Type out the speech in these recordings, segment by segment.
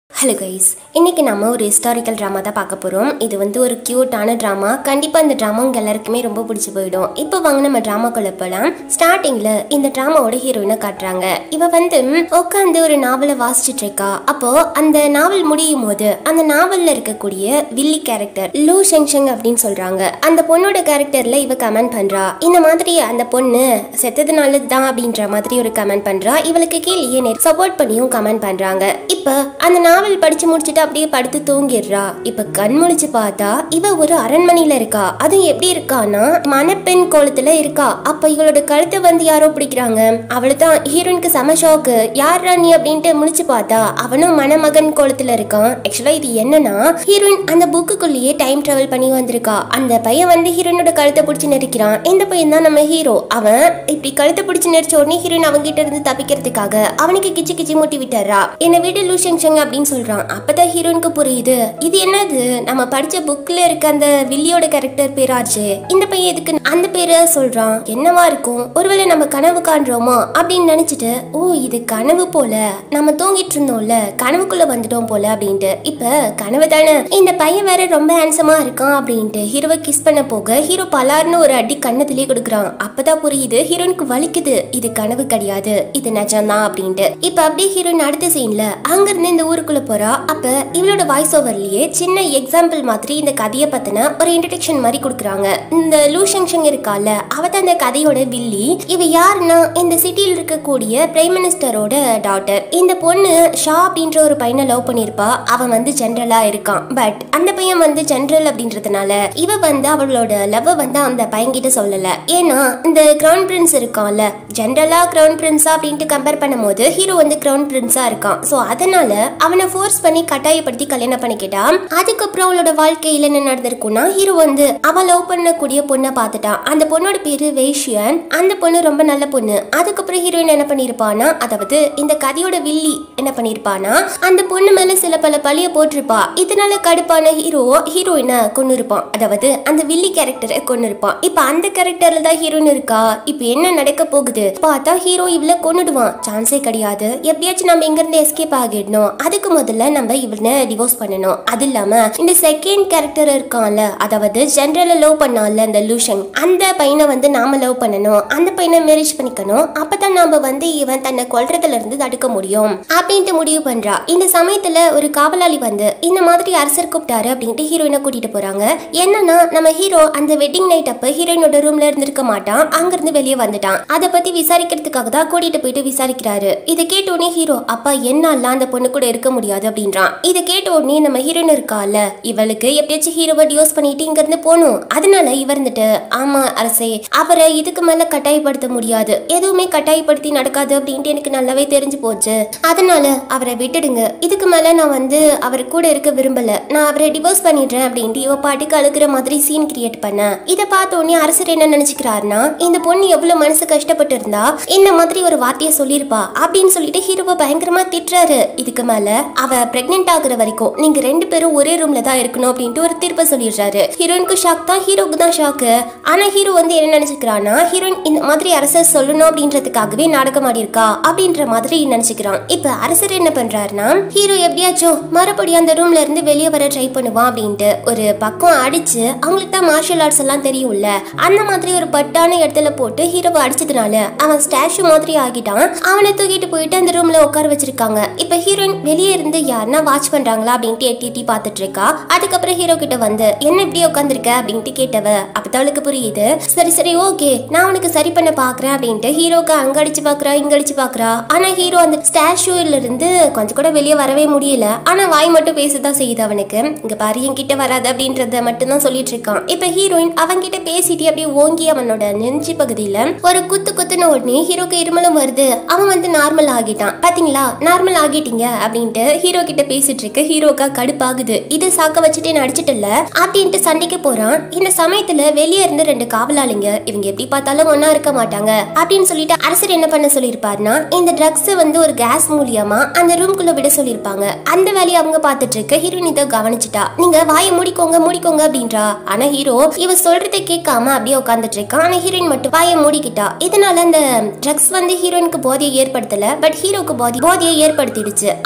hello guys இன்னைக்கு நம்ம ஒரு ஹிஸ்டாரிக்கல் ட்ராமா தான் பார்க்க போகிறோம் இது வந்து ஒரு க்யூட்டான ட்ராமா கண்டிப்பாக இந்த ட்ராமா உங்க எல்லாருக்குமே ரொம்ப பிடிச்சி போயிடும் இப்போ வாங்க நம்ம ட்ராமாக்குள்ள போகலாம் ஸ்டார்டிங்கில் இந்த ட்ராமாவோட ஹீரோயினை காட்டுறாங்க இவ வந்து உட்காந்து ஒரு நாவலை வாசிச்சுட்டு இருக்கா அப்போ அந்த நாவல் முடியும் போது அந்த நாவலில் இருக்கக்கூடிய வில்லி கேரக்டர் லூ ஷெங்ஷங் அப்படின்னு சொல்கிறாங்க அந்த பொண்ணோட கேரக்டரில் இவ கமெண்ட் பண்ணுறா இந்த மாதிரி அந்த பொண்ணு செத்தது நல்லது தான் அப்படின்ற மாதிரி ஒரு கமெண்ட் பண்ணுறா இவளுக்கு கீழே சப்போர்ட் பண்ணியும் கமெண்ட் பண்ணுறாங்க இப்போ அந்த நாவல் படிச்சு முடிச்சுட்டு அப்படியே படுத்து தூங்கிடுறா இப்ப கண் முழிச்சு பார்த்தா இவ ஒரு அரண்மனையில இருக்கா அதுவும் எப்படி இருக்கான்னா மணப்பெண் கோலத்துல இருக்கா அப்ப இவளோட கழுத்தை வந்து யாரோ பிடிக்கிறாங்க அவளு தான் ஹீரோயினுக்கு செம ஷாக்கு யாரா நீ அப்படின்ட்டு முழிச்சு பார்த்தா அவனும் மணமகன் கோலத்துல இருக்கான் ஆக்சுவலா இது என்னன்னா ஹீரோயின் அந்த புக்குக்குள்ளேயே டைம் டிராவல் பண்ணி வந்திருக்கா அந்த பையன் வந்து ஹீரோயினோட கழுத்தை பிடிச்சு நெரிக்கிறான் இந்த பையன் தான் நம்ம ஹீரோ அவன் இப்படி கழுத்தை பிடிச்சு நெரிச்ச உடனே ஹீரோயின் அவங்க கிட்ட இருந்து தப்பிக்கிறதுக்காக அவனுக்கு கிச்சு கிச்சு மூட்டி விட்டுறா என்ன வீடு லூஷங் ஷங் அப்படின்னு சொல்றான் அப்பதான் ஹீரோயினுக்கு புரியுது இது என்னது நம்ம படிச்ச புக்ல இருக்க அந்த வில்லியோட கேரக்டர் பேராச்சு இந்த பையன் எதுக்கு அந்த பேரை சொல்றான் என்னவா இருக்கும் ஒருவேளை நம்ம கனவு காண்றோமோ அப்படின்னு நினைச்சிட்டு ஓ இது கனவு போல நம்ம தூங்கிட்டு இருந்தோம்ல கனவுக்குள்ள வந்துட்டோம் போல அப்படின்ட்டு இப்ப கனவு தானே இந்த பையன் வேற ரொம்ப ஹேண்ட்ஸமா இருக்கான் அப்படின்ட்டு ஹீரோவை கிஸ் பண்ண போக ஹீரோ பலார்னு ஒரு அடி கண்ணத்திலேயே கொடுக்குறான் அப்பதான் புரியுது ஹீரோயினுக்கு வலிக்குது இது கனவு கிடையாது இது நிஜம்தான் அப்படின்ட்டு இப்ப அப்படியே ஹீரோயின் அடுத்த சீன்ல அங்க இருந்து இந்த ஊருக்குள்ள போறா அப்ப இவளோட வாய்ஸ் ஓவர்லயே சின்ன எக்ஸாம்பிள் மாதிரி இந்த கதையை பத்தின ஒரு இன்ட்ரடக்ஷன் மாதிரி கொடுக்குறாங்க இந்த லூஷங்ஷங் இருக்கால அவ தான் இந்த கதையோட வில்லி இவ யாருன்னா இந்த சிட்டியில் இருக்கக்கூடிய பிரைம் மினிஸ்டரோட டாட்டர் இந்த பொண்ணு ஷா அப்படின்ற ஒரு பையனை லவ் பண்ணிருப்பா அவன் வந்து ஜென்ரலா இருக்கான் பட் அந்த பையன் வந்து ஜென்ரல் அப்படின்றதுனால இவ வந்து அவளோட லவ் வந்து அந்த பையன்கிட்ட சொல்லல ஏன்னா இந்த கிரவுன் பிரின்ஸ் இருக்கான்ல ஜென்ரலா கிரவுன் பிரின்ஸா அப்படின்ட்டு கம்பேர் பண்ணும்போது ஹீரோ வந்து கிரவுன் பிரின்ஸா இருக்கான் ஸோ அதனால அவனை ஃபோர்ஸ் பண்ணி கட்டாயப்படுத்தி கல்யாணம் பண்ணிக்கிட்டான் அதுக்கப்புறம் அவளோட வாழ்க்கையில என்ன நடந்திருக்கும்னா ஹீரோ வந்து அவ லவ் பண்ணக்கூடிய பொண்ணை பார்த்துட்டான் அந்த பொண்ணோட பேரு வேஷியன் அந்த பொண்ணு ரொம்ப நல்ல பொண்ணு அதுக்கப்புறம் ஹீரோயின் என்ன பண்ணிருப்பானா அதாவது இந்த கதையோட வில்லி என்ன பண்ணிருப்பானா அந்த பொண்ணு மேல சில பல பழிய போட்டிருப்பா இதனால கடுப்பான ஹீரோ ஹீரோயினை கொண்டு இருப்பான் அதாவது அந்த வில்லி கேரக்டரை கொண்டு இருப்பான் இப்ப அந்த கேரக்டர்ல தான் ஹீரோயின் இருக்கா இப்ப என்ன நடக்க போகுது பார்த்தா ஹீரோ இவள கொன்னுடுவான் சான்ஸே கிடையாது எப்படியாச்சும் நம்ம இங்க இருந்து எஸ்கேப் ஆகிடணும் அதுக்கு முதல்ல நம்ம இவனை டிவோர்ஸ் பண்ணணும் அது இல்லாம இந்த செகண்ட் கேரக்டர் இருக்கான்ல அதாவது ஜென்ரல லவ் பண்ணான்ல இந்த லூஷன் அந்த பையனை வந்து நாம லவ் பண்ணணும் அந்த பையனை மேரேஜ் பண்ணிக்கணும் அப்பதான் நாம வந்து இவன் தன்னை கொல்றதுல இருந்து தடுக்க முடியும் அப்படின்ட்டு முடிவு பண்றா இந்த சமயத்துல ஒரு காவலாளி வந்து இந்த மாதிரி அரசர் கூப்பிட்டாரு அப்படின்ட்டு ஹீரோயினை கூட்டிட்டு போறாங்க என்னன்னா நம்ம ஹீரோ அந்த வெட்டிங் நைட் அப்ப ஹீரோயினோட ரூம்ல இருந்திருக்க மாட்டான் அங்க இருந்து வெளியே வந்துட்டான் அதை பத்தி விசாரிக்கிறதுக்காக தான் கூட்டிட்டு போயிட்டு விசாரிக்கிறாரு இதை கேட்ட உடனே ஹீரோ அப்பா என்னால அந்த பொண்ணு கூட இருக்க முடியாது அப்படின்றான் இதை கேட்ட உடனே நம்ம ஹீரோயின் இருக்கால இவளுக்கு எப்படியாச்சும் ஹீரோவை டிவோர்ஸ் பண்ணிட்டு இங்க இருந்து போகணும் அதனால இவர் இருந்துட்டு ஆமா அரசே அவரை இதுக்கு மேல கட்டாயப்படுத்த முடியாது எதுவுமே கட்டாயப்படுத்தி நடக்காது அப்படின்ட்டு எனக்கு நல்லாவே தெரிஞ்சு போச்சு அதனால அவரை விட்டுடுங்க இதுக்கு மேல நான் வந்து அவர் கூட இருக்க விரும்பல நான் அவரை டிவோர்ஸ் பண்ணிடுறேன் அப்படின்ட்டு இவ பாட்டுக்கு அழுகிற மாதிரி சீன் கிரியேட் பண்ண இதை பார்த்த உடனே அரசர் என்ன நினைச்சுக்கிறாருன்னா இந்த பொண்ணு எவ்வளவு மனசு கஷ்டப்பட்டு இருந்தா இந்த மாதிரி ஒரு வார்த்தையை சொல்லியிருப்பா அப்படின்னு சொல்லிட்டு ஹீரோவை பயங்கரமா திட்டுறாரு இதுக்கு மேல அவ பிரெக்னென்ட் ஆகுற வரைக்கும் நீங்க ரெண்டு பேரும் ஒரே ரூம்ல தான் இருக்கணும் அப்படின்ட்டு ஒரு தீர்ப்பை சொல்லிடுறாரு ஹீரோயினுக்கு ஷாக் தான் ஹீரோக்கு தான் ஷாக்கு ஆனா ஹீரோ வந்து என்ன நினைச்சுக்கிறான்னா ஹீரோயின் இந்த மாதிரி அரசர் சொல்லணும் அப்படின்றதுக்காகவே நாடகம் ஆடி இருக்கா அப்படின்ற மாதிரி நினைச்சுக்கிறான் இப்ப அரசர் என்ன பண்றாருன்னா ஹீரோ எப்படியாச்சும் மறுபடியும் அந்த ரூம்ல இருந்து வெளியே வர ட்ரை பண்ணுவான் அப்படின்ட்டு ஒரு பக்கம் அடிச்சு அவங்களுக்கு தான் மார்ஷல் ஆர்ட்ஸ் எல்லாம் தெரியும்ல அந்த மாதிரி ஒரு பட்டான இடத்துல போட்டு ஹீரோவை அடிச்சதுனால அவன் ஸ்டாச்சு மாதிரி ஆகிட்டான் அவனை தூக்கிட்டு போயிட்டு அந்த ரூம்ல உட்கார வச்சிருக்காங்க இப்ப ஹீரோயின் வெளியே இருந்து யாருன்னா வாட்ச் பண்றாங்களா அப்படின்ட்டு எட்டி எட்டி பார்த்துட்டு இருக்கா அதுக்கப்புறம் ஹீரோ கிட்ட வந்து என்ன இப்படி உட்காந்துருக்க அப்படின்ட்டு கேட்டவ அப்பதான் அவளுக்கு புரியுது சரி சரி ஓகே நான் உனக்கு சரி பண்ண பாக்குறேன் அப்படின்ட்டு ஹீரோக்கு அங்க அடிச்சு பாக்குறா இங்க அடிச்சு பாக்குறா ஆனா ஹீரோ அந்த ஸ்டாச்சுல இருந்து கொஞ்சம் கூட வெளியே வரவே முடியல ஆனா வாய் மட்டும் பேசதான் செய்யுது அவனுக்கு இங்க பாரு என் கிட்ட வராது அப்படின்றத மட்டும் தான் சொல்லிட்டு இருக்கான் இப்ப ஹீரோயின் அவன் கிட்ட பேசிட்டு அப்படியே ஓங்கி அவனோட நெஞ்சு பகுதியில ஒரு குத்து குத்துன உடனே ஹீரோக்கு இருமலும் வருது அவன் வந்து நார்மல் ஆகிட்டான் பாத்தீங்களா நார்மல் ஆகிட்டீங்க அப்படின்ட்டு ஹீரோ கிட்ட பேசிட்டு இருக்கு ஹீரோக்கா கடுப்பாகுது இது சாக்க வச்சுட்டு என்ன அடிச்சிட்டல அப்படின்ட்டு சண்டைக்கு போறான் இந்த சமயத்துல வெளியே இருந்து ரெண்டு காவலாளிங்க இவங்க எப்படி பார்த்தாலும் ஒன்னா இருக்க மாட்டாங்க அப்படின்னு சொல்லிட்டு அரசர் என்ன பண்ண சொல்லியிருப்பாருன்னா இந்த ட்ரக்ஸ் வந்து ஒரு கேஸ் மூலியமா அந்த ரூம்குள்ள விட சொல்லியிருப்பாங்க அந்த வேலையை அவங்க பார்த்துட்டு இருக்க ஹீரோயின் இதை கவனிச்சுட்டா நீங்க வாயை மூடிக்கோங்க மூடிக்கோங்க அப்படின்றா ஆனா ஹீரோ இவ சொல்றதை கேட்காம அப்படியே உட்காந்துட்டு இருக்கான் ஆனா ஹீரோயின் மட்டும் வாயை மூடிக்கிட்டா இதனால அந்த ட்ரக்ஸ் வந்து ஹீரோயினுக்கு போதையை ஏற்படுத்தல பட் ஹீரோக்கு போதை போதையை ஏற்படுத்திடுச்சு அவன் ஹீரோயின்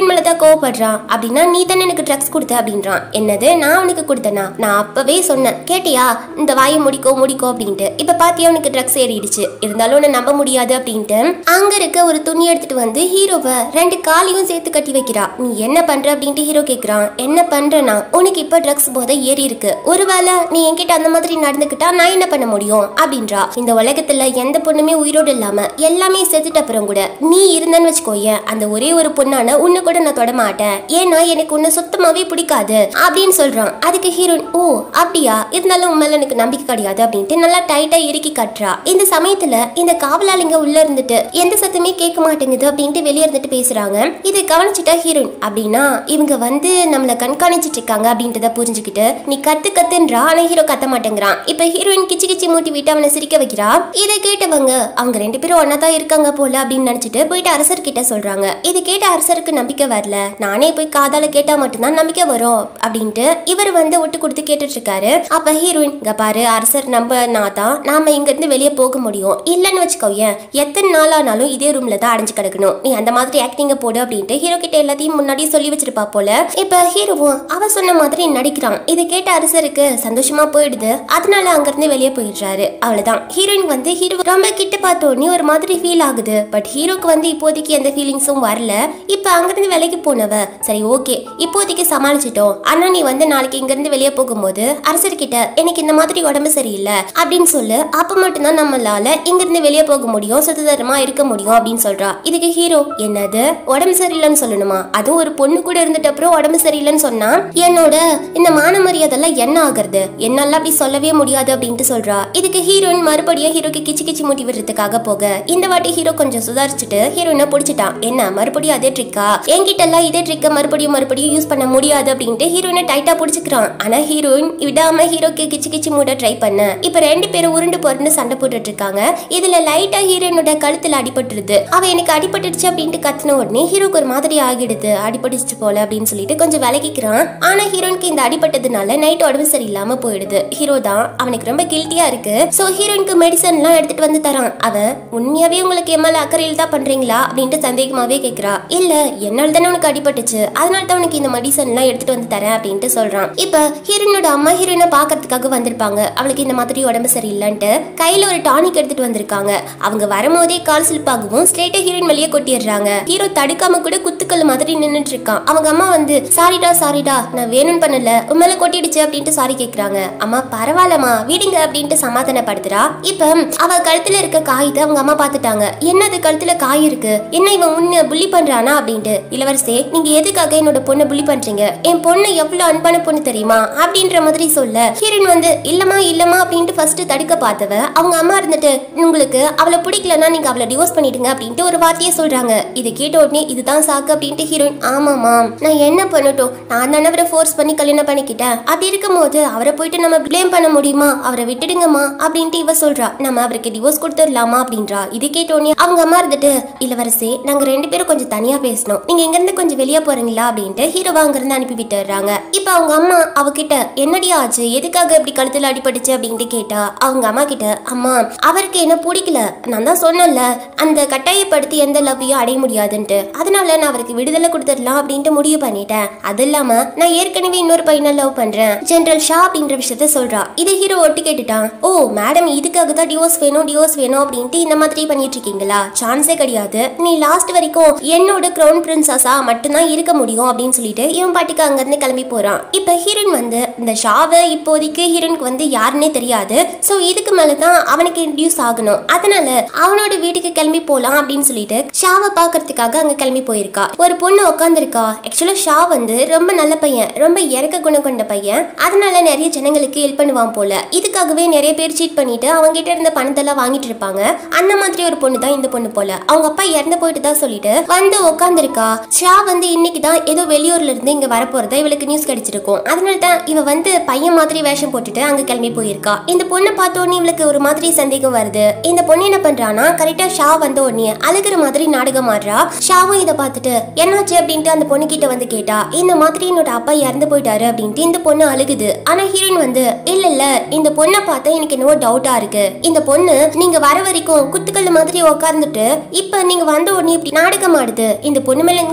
ஹீரோயின் மேல தான் கோவப்படுறான் அப்படின்னா நீ தானே எனக்கு ட்ரக்ஸ் கொடுத்த அப்படின்றான் என்னது நான் உனக்கு கொடுத்தனா நான் அப்பவே சொன்னேன் கேட்டியா இந்த வாயை முடிக்கோ முடிக்கோ அப்படின்ட்டு இப்ப பாத்தியா உனக்கு ட்ரக்ஸ் ஏறிடுச்சு இருந்தாலும் உன்னை நம்ப முடியாது அப்படின்ட்டு அங்க இருக்க ஒரு துணி எடுத்துட்டு வந்து ஹீரோவை ரெண்டு காலையும் சேர்த்து கட்டி வைக்கிறா நீ என்ன பண்ற அப்படின்ட்டு ஹீரோ கேக்குறான் என்ன பண்றேனா உனக்கு இப்ப ட்ரக்ஸ் போதை ஏறி இருக்கு ஒருவேளை நீ என்கிட்ட அந்த மாதிரி நடந்துக்கிட்டா நான் என்ன பண்ண முடியும் அப்படின்றா இந்த உலகத்துல எந்த பொண்ணுமே உயிரோடு இல்லாம எல்லாமே செத்துட்ட அப்புறம் கூட நீ இருந்தன்னு வச்சுக்கோயேன் அந்த ஒரே ஒரு பொண்ணான உன்னை கூட நான் தொட மாட்டேன் ஏன்னா எனக்கு உன்னை சுத்தமாவே பிடிக்காது அப்படின்னு சொல்றான் அதுக்கு ஹீரோயின் ஓ அப்படியா இருந்தாலும் உன் மேல எனக்கு நம்பிக்கை கிடையாது அப்படின்ட்டு நல்லா டைட்டா இறுக்கி கட்டுறா இந்த சமயத்துல இந்த காவலாளிங்க உள்ள இருந்துட்டு எந்த சத்தமே கேட்க மாட்டேங்குது அப்படின்ட்டு வெளியே இருந்துட்டு பேசுறாங்க இதை கவனிச்சுட்டா ஹீரோயின் அப்படின்னா இவங்க வந்து நம்மள கண்காணிச்சிட்டு இருக்காங்க அப்படின்றத புரிஞ்சுக்கிட்டு நீ கத்து கத்துன்றா ஆனா ஹீரோ கத்த மாட்டேங்கிறான் இப்ப ஹீரோயின் கிச்சு கிச்சு மூட்டி விட்டு அவனை சிரிக்க வைக்கிறா இதை கேட்டவங்க அவங்க ரெண்டு பேரும் ஒன்னா தான் இருக்காங்க போல அப்படின்னு நினைச்சிட்டு போயிட்டு அரசர் கிட்ட சொல்றாங்க இது கேட்ட அரசருக்கு நம்பிக்கை வரல நானே போய் காதால கேட்டா மட்டும்தான் நம்பிக்கை வரும் அப்படின்ட்டு இவர் வந்து விட்டு கொடுத்து கேட்டுட்டு இருக்காரு அப்ப ஹீரோயின் இங்க பாரு அரசர் நம்பினா தான் நாம இங்க இருந்து வெளியே போக முடியும் இல்லைன்னு வச்சுக்கோயேன் எத்தனை நாள் ஆனாலும் இதே ரூம்ல தான் அடைஞ்சு கிடக்கணும் நீ அந்த மாதிரி ஆக்டிங்க போடு அப்படின்ட்டு ஹீரோ கிட்ட எல்லாத்தையும் முன்னாடியே சொல்லி வச்சிருப்பா போல இப்ப ஹீரோவும் அவ சொன்ன மாதிரி நடிக்கிறான் இதை கேட்ட அரசருக்கு சந்தோஷமா போயிடுது அதனால அங்க இருந்து வெளியே போயிடுறாரு அவ்வளவுதான் ஹீரோயின் வந்து ஹீரோ ரொம்ப கிட்ட பார்த்த உடனே ஒரு மாதிரி ஃபீல் ஆகுது பட் ஹீரோக்கு வந்து இப்போதைக்கு எந்த ஃபீலிங்ஸும் வரல இப்ப அங்கிருந்து வேலைக்கு போனவ சரி ஓகே இப்போதைக்கு சமாளிச்சிட்டோம் ஆனா நீ வந்து நாளைக்கு இங்க இருந்து வெளியே போகும்போது அரசர்கிட்ட எனக்கு இந்த மாதிரி உடம்பு சரியில்லை அப்படின்னு சொல்லு அப்ப மட்டும்தான் நம்மளால இங்க இருந்து வெளியே போக முடியும் சுதந்திரமா இருக்க முடியும் அப்படின்னு சொல்றா இதுக்கு ஹீரோ என்னது உடம்பு சரியில்லைன்னு சொல்லணுமா அதுவும் ஒரு பொண்ணு கூட இருந்துட்டு அப்புறம் உடம்பு சரியில்லைன்னு சொன்னா என்னோட இந்த மான மரியாதைலாம் என்ன ஆகுறது என்னால அப்படி சொல்லவே முடியாது அப்படின்ட்டு சொல்றா இதுக்கு ஹீரோயின் மறுபடியும் ஹீரோக்கு கிச்சு கிச்சு மூட்டி விடுறதுக்காக போக இந்த வாட்டி ஹீரோ கொஞ்சம் சுதாரிச்சுட்டு ஹீரோயினை பிடிச்சிட்டான் என்ன மறுபடியும் அதே ட்ரிக்கா என்கிட்ட எல்லாம் இதே ட்ரிக்கை மறுபடியும் மறுபடியும் யூஸ் பண்ண முடியாது அப்படின்ட்டு ஹீரோயினை டைட்டா பிடிச்சிக்கிறான் ஆனா ஹீரோயின் விடாம ஹீரோக்கு கிச்சு கிச்சு மூட ட்ரை பண்ண இப்ப ரெண்டு பேரும் உருண்டு பொருண்டு சண்டை போட்டுட்டு இருக்காங்க இதுல லைட்டா ஹீரோயினோட கழுத்துல அடிபட்டுருது அவ எனக்கு அடிபட்டுடுச்சு அப்படின்ட்டு கத்துன உடனே ஹீரோக்கு ஒரு மாதிரி ஆகிடுது அடிபட்டுச்சு போல அப்படின்னு சொல்லிட்டு கொஞ்சம் விலகிக்கிறான் ஆனா ஹீரோயினுக்கு இந்த அடிபட்டதுனால நைட் உடம்பு சரியில்லாம போயிடுது ஹீரோ தான் அவனுக்கு ரொம்ப கில்ட்டியா இருக்கு சோ ஹீரோயினுக்கு மெடிசன் எல்லாம் எடுத்துட்டு வந்து தரான் அவ உண்மையாவே உங்களுக்கு என் மேல அக்கறையில் தான் பண்றீங்களா அப்படின்ட்டு சந்தேகமாவே கேக்குறா இல்ல என்னால தானே உனக்கு அடிபட்டுச்சு அதனால தான் உனக்கு இந்த மெடிசன் எல்லாம் எடுத்துட்டு வந்து தரேன் அப்படின்ட்டு சொல்றான் இப்ப ஹீரோயினோட அம்மா ஹீரோயினை பாக்குறதுக்காக வந்திருப்பாங்க அவளுக்கு இந்த மாதிரி உடம்பு சரியில்லைன்ட்டு கையில ஒரு டானிக் எடுத்துட்டு வந்திருக்காங்க அவங்க வரும்போதே கால் சிலிப்பாகவும் ஸ்ட்ரெயிட்டா ஹீரோயின் வெளியே கொட்டிடுறாங்க ஹீரோ தடுக்காம கூட குத்துக்கல் மாதிரி நின்னுட்டு இருக்கான் அவங்க அம்மா வந்து சாரிடா சாரிடா நான் வேணும்னு பண்ணல உன் மேல கொட்டிடுச்சு அப்படின்ட்டு சாரி கேக்குறாங்க அம்மா பரவாயில்லம்மா வீடுங்க அப்படின்ட்டு சமாதானப்படுத்துறா இப்ப அவ கழுத்துல இருக்க காயத்தை அவங்க அம்மா பாத்துட்டாங்க என்னது கழுத்துல காய் இருக்கு என்ன இவன் உன்னை புள்ளி பண்றானா அப்படின்ட்டு இளவரசே நீங்க எதுக்காக என்னோட பொண்ணை புள்ளி பண்றீங்க என் பொண்ணு எவ்வளவு அன்பான பொண்ணு தெரியுமா அப்படின்ற மாதிரி சொல்ல ஹீரோயின் வந்து இல்லம்மா இல்லம்மா அப்படின்ட்டு ஃபர்ஸ்ட் தடுக்க பார்த்தவ அவங்க அம்மா இருந்துட்டு உங்களுக்கு அவளை பிடிக்கலன்னா நீங்க அவளை டிவோர்ஸ் பண்ணிடுங்க அப்படின்ட்டு ஒரு வார்த்தையே சொல்றாங்க இதை கேட்ட உடனே இதுதான் சாக்கு அப்படின்ட்டு ஹீரோயின் ஆமாமா நான் என்ன பண்ணட்டும் நான் தானே அவரை ஃபோர்ஸ் பண்ணி கல்யாணம் பண்ணிக்கிட்டேன் அப்படி இருக்கும்போது அவரை போயிட்டு நம்ம ப்ளேம் பண்ண முடியுமா அவரை விட்டுடுங்கம்மா அப்படின்ட்டு இவ சொல்றா நம்ம அவருக்கு டிவோர்ஸ் கொடுத்துடலாமா அப்படின்றா இது கேட்ட உடனே அவங்க அம்மா இருந்துட்டு இளவரசி நாங்க ரெண்டு பேரும் கொஞ்சம் தனியா பேசணும் நீங்க இங்க இருந்து கொஞ்சம் வெளியே போறீங்களா அப்படின்ட்டு ஹீரோவா அங்க இருந்து அனுப்பி விட்டுறாங்க இப்ப அவங்க அம்மா அவகிட்ட என்னடி ஆச்சு எதுக்காக இப்படி கழுத்துல அடிபட்டுச்சு அப்படின்ட்டு கேட்டா அவங்க அம்மா கிட்ட அம்மா அவருக்கு என்ன பிடிக்கல நான் தான் சொன்னேன்ல அந்த கட்டாயப்படுத்தி எந்த லவ்வையும் அடைய முடியாதுன்ட்டு அதனால நான் அவருக்கு விடுதலை கொடுத்துடலாம் அப்படின்ட்டு முடிவு பண்ணிட்டேன் அது இல்லாம நான் ஏற்கனவே இன்னொரு பையனை லவ் பண்றேன் ஜெனரல் ஷா அப்படின்ற விஷயத்த சொல்றா இதை ஹீரோ ஒட்டி கேட்டுட்டான் ஓ மேடம் இதுக்காக தான் டிவோர்ஸ் வேணும் டிவோர்ஸ் வேணும் அப்படின்ட்டு இந்த மாதிரி பண்ணிட்டு இருக்கீங்களா சான்ஸே கிடையாது நீ லாஸ்ட் வரைக்கும் என்னோட க்ரௌன் பிரின்சஸா மட்டும்தான் இருக்க முடியும் அப்படின்னு சொல்லிட்டு இவன் பாட்டுக்கு அங்க இருந்து கிளம்பி போறான் இப்ப ஹீரோயின் வந்து இந்த ஷாவை இப்போதைக்கு ஹீரோயினுக்கு வந்து யாருன்னே தெரியாது சோ இதுக்கு மேலதான் அவனுக்கு இன்ட்யூஸ் ஆகணும் அதனால அவனோட வீட்டுக்கு கிளம்பி போலாம் அப்படின்னு சொல்லிட்டு ஷாவை பாக்குறதுக்காக அங்க கிளம்பி போயிருக்கா ஒரு பொண்ணு உட்காந்துருக்கா ஆக்சுவலா ஷா வந்து ரொம்ப நல்ல பையன் ரொம்ப இறக்க குணம் கொண்ட பையன் அதனால நிறைய ஜனங்களுக்கு ஹெல்ப் பண்ணுவான் போல இதுக்காகவே நிறைய பேர் சீட் பண்ணிட்டு அவங்க கிட்ட இருந்த பணத்தெல்லாம் வாங்கிட்டு இருப்பாங்க அந்த மாதிரி ஒரு பொண்ணு தான் இந்த பொண்ணு போல அவங்க அப்பா இறந்து போயிட்டு தான் சொல்லிட்டு வந்து உட்காந்துருக்கா ஷா வந்து இன்னைக்கு தான் ஏதோ வெளியூர்ல இருந்து இங்க வரப்போறதா இவளுக்கு நியூஸ் கிடைச்சிருக்கும் அதனால தான் இவ வந்து பையன் மாதிரி வேஷம் போட்டுட்டு அங்க கிளம்பி போயிருக்கா இந்த பொண்ணை பார்த்த உடனே இவளுக்கு ஒரு மாதிரி சந்தேகம் வருது இந்த பொண்ணு என்ன பண்றானா கரெக்டா ஷா வந்த உடனே அழுகிற மாதிரி நாடகம் ஆடுறா ஷாவும் இதை பார்த்துட்டு என்னாச்சு அப்படின்ட்டு அந்த பொண்ணு கிட்ட வந்து கேட்டா இந்த மாதிரி என்னோட அப்பா இறந்து போயிட்டாரு அப்படின்ட்டு இந்த பொண்ணு அழுகுது ஆனா ஹீரோயின் வந்து இல்ல இல்ல இந்த பொண்ணை பார்த்தா எனக்கு என்னவோ டவுட்டா இருக்கு இந்த பொண்ணு நீங்க வர வரைக்கும் குத்துக்கல் மாதிரி உட்கார்ந்துட்டு இப்ப நீங்க வந்த உடனே இப்படி நாடகம் ஆடுது இந்த பொண்ணு மேல எனக்கு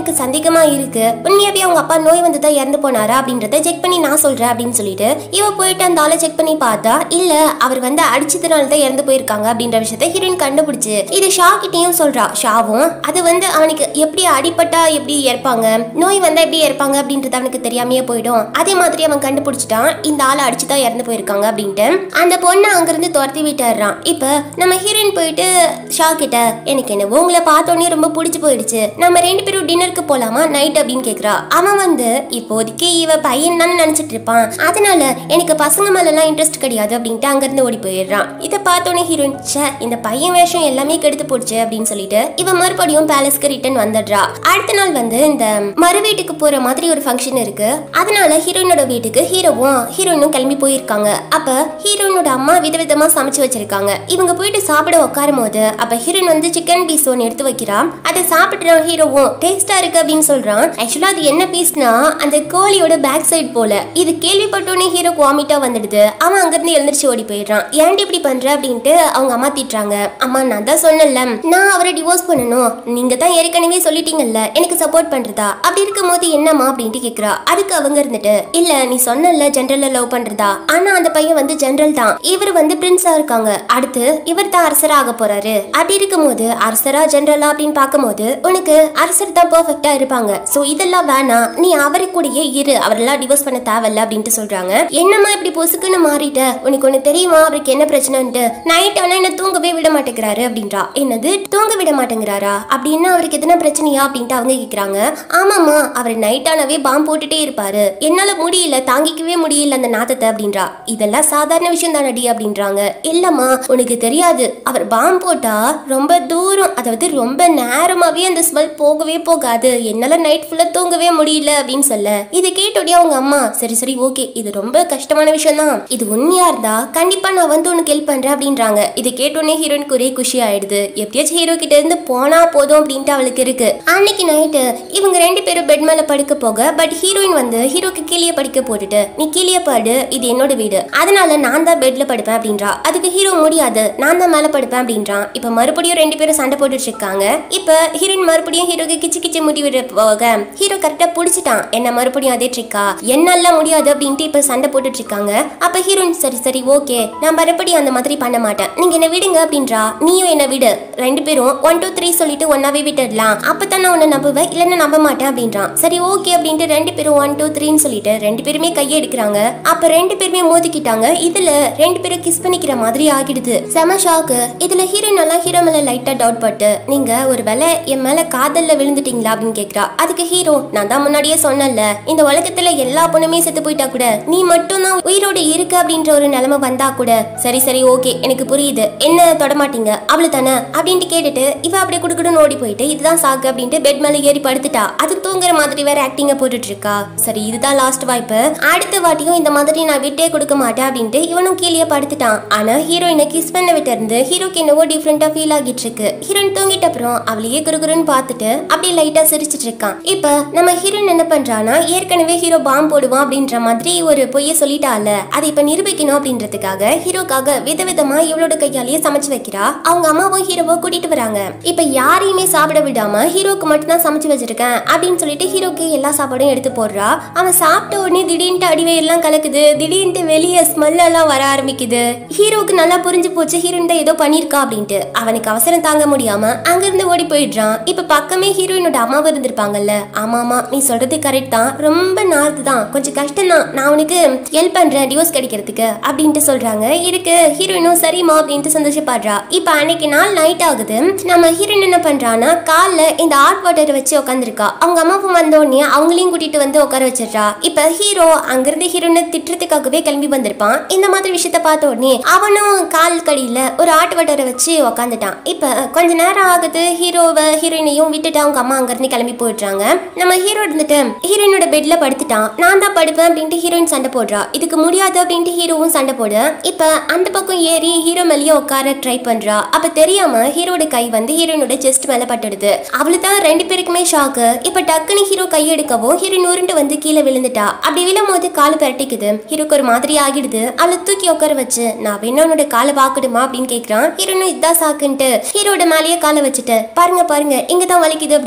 எனக்கு சந்தேகமா இருக்கு உண்மையாவே அவங்க அப்பா நோய் வந்து தான் இறந்து போனாரா அப்படின்றத செக் பண்ணி நான் சொல்றேன் அப்படின்னு சொல்லிட்டு இவ போயிட்டு அந்த ஆளை செக் பண்ணி பார்த்தா இல்ல அவர் வந்து அடிச்சதுனால தான் இறந்து போயிருக்காங்க அப்படின்ற விஷயத்த ஹீரோயின் கண்டுபிடிச்சு இது ஷா கிட்டயும் சொல்றா ஷாவும் அது வந்து அவனுக்கு எப்படி அடிபட்டா எப்படி இறப்பாங்க நோய் வந்தா எப்படி இறப்பாங்க அப்படின்றது அவனுக்கு தெரியாமையே போயிடும் அதே மாதிரி அவன் கண்டுபிடிச்சிட்டான் இந்த ஆளை அடிச்சு தான் இறந்து போயிருக்காங்க அப்படின்ட்டு அந்த பொண்ணை அங்கிருந்து துரத்தி விட்டுறான் இப்ப நம்ம ஹீரோயின் போயிட்டு ஷா கிட்ட எனக்கு என்னவோ உங்களை பார்த்தோன்னே ரொம்ப பிடிச்சி போயிடுச்சு நம்ம ரெண்டு பேரும் டின்னருக்கு போலாமா நைட் அப்படின்னு கேக்குறா அவன் வந்து இப்போதைக்கு இவ பையன் தானே நினைச்சிட்டு இருப்பான் அதனால எனக்கு பசங்க மேல எல்லாம் இன்ட்ரெஸ்ட் கிடையாது அப்படின்ட்டு அங்கிருந்து ஓடி போயிடுறான் இதை பார்த்தோன்னே ஹீரோயின் ச்சே இந்த பையன் வேஷம் எல்லாமே கெடுத்து போடுச்சு அப்படின்னு சொல்லிட்டு இவ மறுபடியும் பேலஸ்க்கு ரிட்டர்ன் வந்துடுறா அடுத்த நாள் வந்து இந்த மறு வீட்டுக்கு போற மாதிரி ஒரு ஃபங்க்ஷன் இருக்கு அதனால ஹீரோயினோட வீட்டுக்கு ஹீரோவும் ஹீரோயினும் கிளம்பி போயிருக்காங்க அப்ப ஹீரோயினோட அம்மா விதவிதமா சமைச்சு வச்சிருக்காங்க இவங்க போயிட்டு சாப்பிட உட்காரும் போது அப்ப ஹீரோயின் வந்து சிக்கன் பீஸ் ஒன்று எடுத்து வைக்கிறா அதை சாப்பிட்டு ஹீரோவும் டேஸ்டா இருக்கு அப்படின்னு சொல்றான் ஆக்சுவலா அது என்ன பீஸ்னா அந்த கோழியோட பேக் சைடு போல இது கேள்விப்பட்டோன்னே ஹீரோ வாமிட்டா வந்துடுது அவன் அங்கிருந்து எழுந்திரிச்சு ஓடி போயிடுறான் ஏன்டி இப்படி பண்ற அப்படின்ட்டு அவங்க அம்மா திட்டுறாங்க அம்மா நான் தான் சொன்னேன்ல நான் அவரை டிவோர்ஸ் பண்ணணும் நீங்க தான் ஏற்கனவே சொல்லிட்டீங்கல்ல எனக்கு சப்போர்ட் பண்றதா அப்படி இருக்கும் போது என்னம்மா அப்படின்ட்டு கேக்குறா அதுக்கு அவங்க இருந்துட்டு இல்ல நீ சொன்னல ஜென்ரல்ல லவ் பண்றதா ஆனா அந்த பையன் வந்து ஜென்ரல் தான் இவர் வந்து பிரின்ஸா இருக்காங்க அடுத்து இவர் தான் அரசரா ஆக போறாரு அப்படி இருக்கும்போது அரசரா ஜென்ரலா அப்படின்னு பார்க்கும்போது உனக்கு அரசர் தான் பெர்ஃபெக்ட்டா இருப்பாங்க சோ இதெல்லாம் வேணாம் நீ அவரை கூடயே இரு அவரெல்லாம் டிவோர்ஸ் பண்ண தேவையில்ல அப்படின்ட்டு சொல்றாங்க என்னம்மா இப்படி பொசுக்குன்னு மாறிட்ட உனக்கு ஒண்ணு தெரியுமா அவருக்கு என்ன பிரச்சனைன்ட்டு நைட் ஆனா என்ன தூங்கவே விட மாட்டேங்கிறாரு அப்படின்றா என்னது தூங்க விட மாட்டேங்கிறாரா அப்படின்னா அவருக்கு எதனா பிரச்சனையா அப்படின்ட்டு அவங்க கேக்குறாங்க ஆமாம்மா அவர் நைட் ஆனவே பாம்பு போட்டுட்டே இருப்பாரு என்னால முடியல தாங்கிக்கவே முடியல அந்த நாத்தத்தை அப்படின்றா இதெல்லாம் சாதாரண விஷயம் தானடி அப்படின்றாங்க இல்லம்மா உனக்கு தெரியாது அவர் பாம்பு போட்டா ரொம்ப தூரம் அதாவது ரொம்ப நேரமாவே அந்த ஸ்மெல் போகவே போகாது என்னால நைட் ஃபுல்லா தூங்கவே முடியல அப்படின்னு சொல்ல இது கேட்டோடய அவங்க அம்மா சரி சரி ஓகே இது ரொம்ப கஷ்டமான விஷயம் தான் இது உண்மையா இருந்தா கண்டிப்பா நான் வந்து உனக்கு ஹெல்ப் பண்றேன் அப்படின்றாங்க இது கேட்டோடனே ஹீரோயினுக்கு ஒரே குஷி ஆயிடுது எப்படியாச்சும் ஹீரோ கிட்ட இருந்து போனா போதும் அப்படின்ட்டு அவளுக்கு இருக்கு அன்னைக்கு நைட்டு இவங்க ரெண்டு பேரும் பெட் மேல படுக்க போக பட் ஹீரோயின் வந்து ஹீரோக்கு கீழே படுக்க போட்டுட்டு நீ கீழே படு இது என்னோட வீடு அதனால நான் தான் பெட்ல படுப்பேன் அப்படின்றா அதுக்கு ஹீரோ முடியாது நான் தான் மேல படுப்பேன் அப்படின்றான் இப்ப மறுபடியும் ரெண்டு பேரும் சண்டை போட்டுட்டு இருக்காங்க இப்ப ஹீரோயின் மறுபடியும் ஹீரோக்கு கிச்சு கிச்சு முடி விட போக ஹீரோ கரெக்டா புடிச்சிட்டான் என்ன மறுபடியும் அதே ட்ரிக்கா என்னால முடியாது அப்படின்ட்டு இப்ப சண்டை போட்டுட்டு இருக்காங்க அப்ப ஹீரோயின் சரி சரி ஓகே நான் மறுபடியும் அந்த மாதிரி பண்ண மாட்டேன் நீங்க என்ன விடுங்க அப்படின்றா நீயும் என்ன விடு ரெண்டு பேரும் ஒன் டூ த்ரீ சொல்லிட்டு ஒன்னாவே விட்டுடலாம் அப்பதான் நான் உன்னை நம்புவேன் இல்லைன்னா நம்ப மாட்டேன் அப்படின்றான் சரி ஓகே அப்படின்ட்டு ரெண்டு பேரும் ஒன் டூ த்ரீன்னு சொல்லிட்டு ரெண்டு பேருமே கையை எடுக்கிறாங்க அப்ப ரெண்டு பேருமே மோதிக்கிட்டாங்க இதுல ரெண்டு பேரும் கிஸ் பண்ணிக்கிற மாதிரி ஆகிடுது செம ஷாக்கு இதுல ஹீரோயின் எல்லாம் ஹீரோ மேல லைட்டா டவுட் பட்டு நீங்க ஒரு வேலை என் மேல காதல்ல விழுந்துட்டீங்களா அப்படின்னு கேக்குறா அதுக்கு ஹீரோ நான் தான் முன்னாடியே சொன்னேன்ல இந்த உலகத்துல எல்லா பொண்ணுமே செத்து போயிட்டா கூட நீ மட்டும் தான் உயிரோட இருக்க அப்படின்ற ஒரு நிலைமை வந்தா கூட சரி சரி ஓகே எனக்கு புரியுது என்ன தொடமாட்டீங்க அவ்வளவு தானே அப்படின்ட்டு கேட்டுட்டு இவ அப்படியே குடுக்குடுன்னு ஓடி போயிட்டு இதுதான் சாக்கு அப்படின்ட்டு பெட் மேல ஏறி படுத்துட்டா அது தூங்குற மாதிரி வேற ஆக்டிங்க போட்டுட்டு இருக்கா சரி இதுதான் லாஸ்ட் வாய்ப்பு அடுத்த வாட்டியும் இந்த மாதிரி நான் விட்டே கொடுக்க மாட்டேன் அப்படின்ட்டு இவனும் கீழே படுத்துட்டான் ஆனா ஹீரோயினை கிஸ் பண்ண விட்டு இருந்து ஹீரோக்கு என்னவோ டிஃப்ரெண்டா ஃபீல் ஆகிட்டு இருக்கு ஹீரோயின் தூங்கிட்ட அப்புறம் அவளையே குறுகுறுன்னு பார்த்துட்டு அப்படியே லைட்டா சிரிச்சிட்டு இருக்கான் இப்ப நம்ம ஹீரோயின் என்ன பண்றானா ஏற்கனவே ஹீரோ பாம்பு போடுவான் அப்படின்ற மாதிரி ஒரு பொய்ய சொல்லிட்டால அதை இப்ப நிரூபிக்கணும் அப்படின்றதுக்காக ஹீரோக்காக விதவிதமா இவளோட கையாலேயே சமைச்சு வைக்கிறா அவங்க அம்மாவும் ஹீரோவை கூட்டிட்டு வராங்க இப்ப யாரையுமே சாப்பிட விடாம ஹீரோக்கு மட்டும் தான் சமைச்சு வச்சிருக்கேன் அப்படின்னு சொல்லிட்டு ஹீரோக்கு எல்லா சாப்பாடும் எடுத்து போடுறா அவன் சாப்பிட்ட உடனே திடீர்னு அடிவயிறெல்லாம் கலக்குது திடீர்னு வெளியே ஸ்மெல் எல்லாம் வர ஆரம்பிக்குது ஹீரோக்கு நல்லா புரிஞ்சு போச்சு ஹீரோயின் தான் ஏதோ பண்ணிருக்கா அப்படின்ட்டு அவனுக்கு அவசரம் தாங்க முடியாம அங்கிருந்து ஓடி போயிடுறான் இப்ப பக்கமே ஹீரோயினோட அம்மாவும் இருந்திருப்பாங்கல்ல ஆமா ஆமா நீ சொல்றது கரெக்ட் தான் ரொம்ப நார்த்து தான் கொஞ்சம் கஷ்டம் தான் நான் உனக்கு ஹெல்ப் பண்றேன் டிவோர்ஸ் கிடைக்கிறதுக்கு அப்படின்ட்டு சொல்றாங்க இதுக்கு ஹீரோயினும் சரிம்மா அப்படின்ட்டு சந்தோஷப்படுறா இப்ப அன்னைக்கு நாள் நைட் ஆகுது நம்ம ஹீரோயின் என்ன பண்றான்னா கால்ல இந்த ஹாட் வாட்டர் வச்சு உட்காந்துருக்கா அவங்க அம்மாவும் வந்த உடனே அவங்களையும் கூட்டிட்டு வந்து உட்கார வச்சிடுறா இப்ப ஹீரோ அங்கிருந்து ஹீரோயினை திட்டுறதுக்காகவே கிளம்பி வந்திருப்பான் இந்த மாதிரி விஷயத்த பார்த்த உடனே அவனும் கால் கடியில ஒரு ஆட்டு வட்டரை வச்சு உக்காந்துட்டான் இப்ப கொஞ்ச நேரம் ஆகுது ஹீரோவை ஹீரோயினையும் விட்டுட்டு அவங்க அம்மா அங்கிருந்து கிளம்பி போயிடுறாங்க நம்ம ஹீரோ இருந்துட்டு ஹீரோயினோட பெட்ல படுத்துட்டான் நான் தான் படுப்பேன் அப்படின்ட்டு ஹீரோயின் சண்டை போடுறா இதுக்கு முடியாது அப்படின்ட்டு ஹீரோவும் சண்டை போடு இப்ப அந்த பக்கம் ஏறி ஹீரோ மேலேயே உட்கார ட்ரை பண்றா அப்ப தெரியாம ஹீரோட கை வந்து ஹீரோயினோட செஸ்ட் மேல பட்டுடுது அவளுதான் ரெண்டு பேருக்குமே ஷாக்கு இப்ப டக்குன்னு ஹீரோ கை எடுக்கவும் ஹீரோயின் உருண்டு வந்து கீழே விழுந்துட்டா அப்படி விழும் போது கால் பரட்டிக்குது ஹீரோக்கு ஒரு மாதிரி ஆகிடுது அவளை தூக்கி உட்கார வச்சு நான் வேணா உன்னோட காலை பாக்கணுமா அப்படின்னு கேக்குறான் ஹீரோனும் இதான் சாக்குன்ட்டு ஹீரோட மேலேயே காலை வச்சுட்டு பாருங்க பாருங்க இங்க தான் வலிக்குது அப்படின்றா